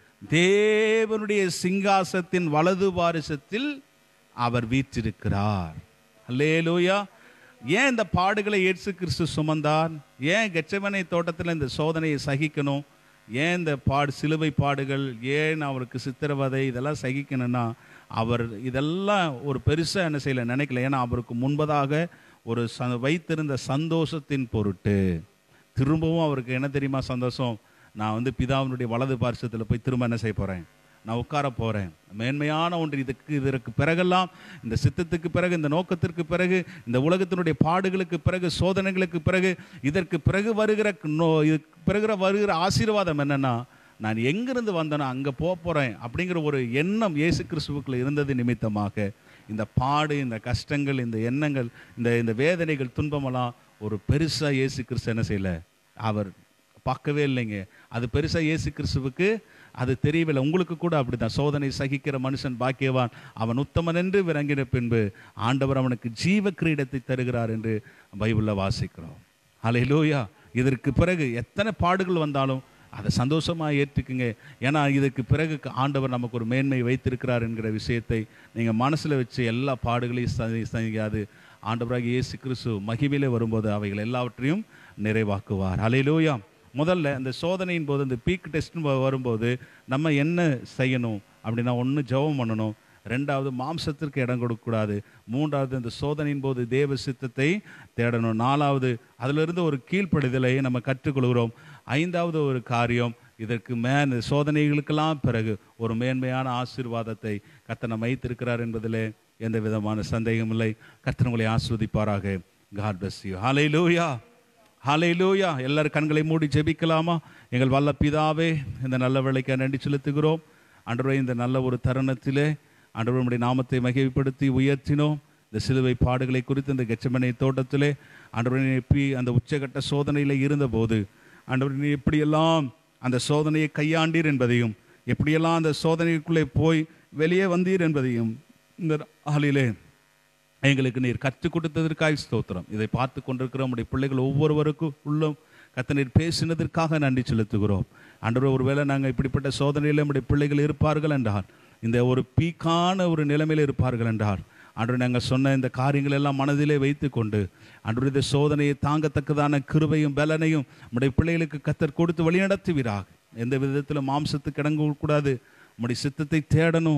தேவனுடைய சிங்காசத்தின் வலது வாரிசத்தில் அவர் வீற்றிருக்கிறார் அல்லேலூயா ஏன் இந்த பாடுகளை இயேசு கிறிஸ்து சுமந்தார் ஏன் கெச்சமனை தோட்டத்தில் இந்த சோதனையை சகிக்கணும் ஏன் இந்த பாடு சிலுவை பாடுகள் ஏன் அவருக்கு சித்திரவதை இதெல்லாம் சகிக்கணும்னா அவர் இதெல்லாம் ஒரு பெருசாக என்ன செய்யல நினைக்கல ஏன்னா அவருக்கு முன்பதாக ஒரு ச வைத்திருந்த சந்தோஷத்தின் பொருட்டு திரும்பவும் அவருக்கு என்ன தெரியுமா சந்தோஷம் நான் வந்து பிதாவினுடைய வலது பார்சத்தில் போய் திரும்ப என்ன செய்ய போகிறேன் நான் உட்கார போகிறேன் மேன்மையான ஒன்று இதுக்கு இதற்கு பிறகெல்லாம் இந்த சித்தத்துக்கு பிறகு இந்த நோக்கத்திற்கு பிறகு இந்த உலகத்தினுடைய பாடுகளுக்கு பிறகு சோதனைகளுக்கு பிறகு இதற்கு பிறகு வருகிற நோ இதுக்கு பிறகு வருகிற ஆசீர்வாதம் என்னன்னா நான் எங்கிருந்து வந்தேனோ அங்கே போக போகிறேன் அப்படிங்கிற ஒரு எண்ணம் இயேசு கிறிஸ்துவுக்குள்ள இருந்தது நிமித்தமாக இந்த பாடு இந்த கஷ்டங்கள் இந்த எண்ணங்கள் இந்த இந்த வேதனைகள் துன்பமெல்லாம் ஒரு பெருசாக இயேசு கிறிஸ்து என்ன செய்யல அவர் பார்க்கவே இல்லைங்க அது பெருசாக இயேசு கிறிஸ்துவுக்கு அது தெரியவில்லை உங்களுக்கு கூட அப்படிதான் சோதனை சகிக்கிற மனுஷன் பாக்கியவான் அவன் உத்தமன் என்று விளங்கின பின்பு ஆண்டவர் அவனுக்கு ஜீவ கிரீடத்தை தருகிறார் என்று பைபிளில் வாசிக்கிறோம் ஹalleluya இதற்கு பிறகு எத்தனை பாடுகள் வந்தாலும் அதை சந்தோஷமாக ஏற்றுக்குங்க ஏன்னா இதுக்கு பிறகு ஆண்டவர் நமக்கு ஒரு மேன்மை வைத்திருக்கிறார் என்கிற விஷயத்தை நீங்கள் மனசில் வச்சு எல்லா பாடுகளையும் ச- சகிக்காது ஆண்டவராக இயேசு கிறிஸ்து மகிமையிலே வரும்போது அவைகள் எல்லாவற்றையும் நிறைவாக்குவார் ஹalleluya முதல்ல இந்த சோதனையின் போது இந்த பீக் டெஸ்ட் வரும்போது நம்ம என்ன செய்யணும் அப்படின்னா ஒன்று ஜெபம் பண்ணணும் ரெண்டாவது மாம்சத்திற்கு இடம் கொடுக்கக்கூடாது மூன்றாவது இந்த சோதனையின் போது தேவ சித்தத்தை தேடணும் நாலாவது அதிலிருந்து ஒரு கீழ்ப்படிதலை நம்ம கற்றுக்கொள்கிறோம் ஐந்தாவது ஒரு காரியம் இதற்கு மே இந்த சோதனைகளுக்கெல்லாம் பிறகு ஒரு மேன்மையான ஆசீர்வாதத்தை கர்த்தர் நம்ம வைத்திருக்கிறார் என்பதிலே எந்த விதமான சந்தேகம் இல்லை கர்த்தர் உங்களை ஆஸ்வதிப்பாராக காட் bless you ஹalleluya ஹalleluya எல்லாரும் கண்களை மூடி ஜெபிக்கலாமா எங்கள் வல்ல பிதாவே இந்த நல்ல வேலைக்கு நன்றி செலுத்துகிறோம் அன்றுவரை இந்த நல்ல ஒரு தருணத்திலே அன்றுவருடைய நாமத்தை மகிழ்ப்படுத்தி உயர்த்தினோம் இந்த சிலுவை பாடுகளை குறித்து இந்த கெச்சமனை தோட்டத்திலே அன்றுவரை எப்படி அந்த உச்சகட்ட சோதனையில் இருந்தபோது ஆண்டவர் நீ எப்படியெல்லாம் அந்த சோதனையை கையாண்டீர் என்பதையும் எப்படியெல்லாம் அந்த சோதனைக்குள்ளே போய் வெளியே வந்தீர் என்பதையும் இந்த ஆளிலே எங்களுக்கு நீர் கற்றுக் கொடுத்ததற்காக ஸ்தோத்திரம் இதை பார்த்து கொண்டிருக்கிற நம்முடைய பிள்ளைகள் ஒவ்வொருவருக்கும் உள்ளம் கத்த நீர் பேசினதற்காக நன்றி செலுத்துகிறோம் அன்று ஒருவேளை நாங்கள் இப்படிப்பட்ட சோதனையில் நம்முடைய பிள்ளைகள் இருப்பார்கள் என்றால் இந்த ஒரு பீக்கான ஒரு நிலைமையில் இருப்பார்கள் என்றால் அன்று நாங்கள் சொன்ன இந்த காரியங்கள் எல்லாம் மனதிலே வைத்துக்கொண்டு அன்று இந்த சோதனையை தாங்கத்தக்கதான கிருபையும் பலனையும் நம்முடைய பிள்ளைகளுக்கு கத்தர் கொடுத்து வழிநடத்துவீராக எந்த விதத்தில் மாம்சத்துக்கு இடங்க கூடாது நம்முடைய சித்தத்தை தேடணும்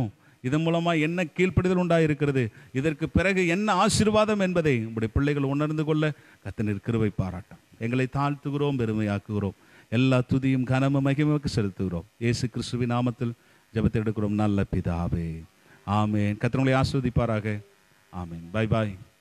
இதன் மூலமாக என்ன கீழ்ப்படிதல் உண்டாயிருக்கிறது இதற்கு பிறகு என்ன ஆசீர்வாதம் என்பதை உங்களுடைய பிள்ளைகள் உணர்ந்து கொள்ள கத்தனின் கிருபை பாராட்டும் எங்களை தாழ்த்துகிறோம் பெருமையாக்குகிறோம் எல்லா துதியும் கனமும் மகிமைக்கு செலுத்துகிறோம் இயேசு கிறிஸ்துவின் நாமத்தில் ஜெபத்தை எடுக்கிறோம் நல்ல பிதாவே ஆமென் கத்தனங்களை ஆஸ்வதிப்பாராக ஆமென் பை பாய்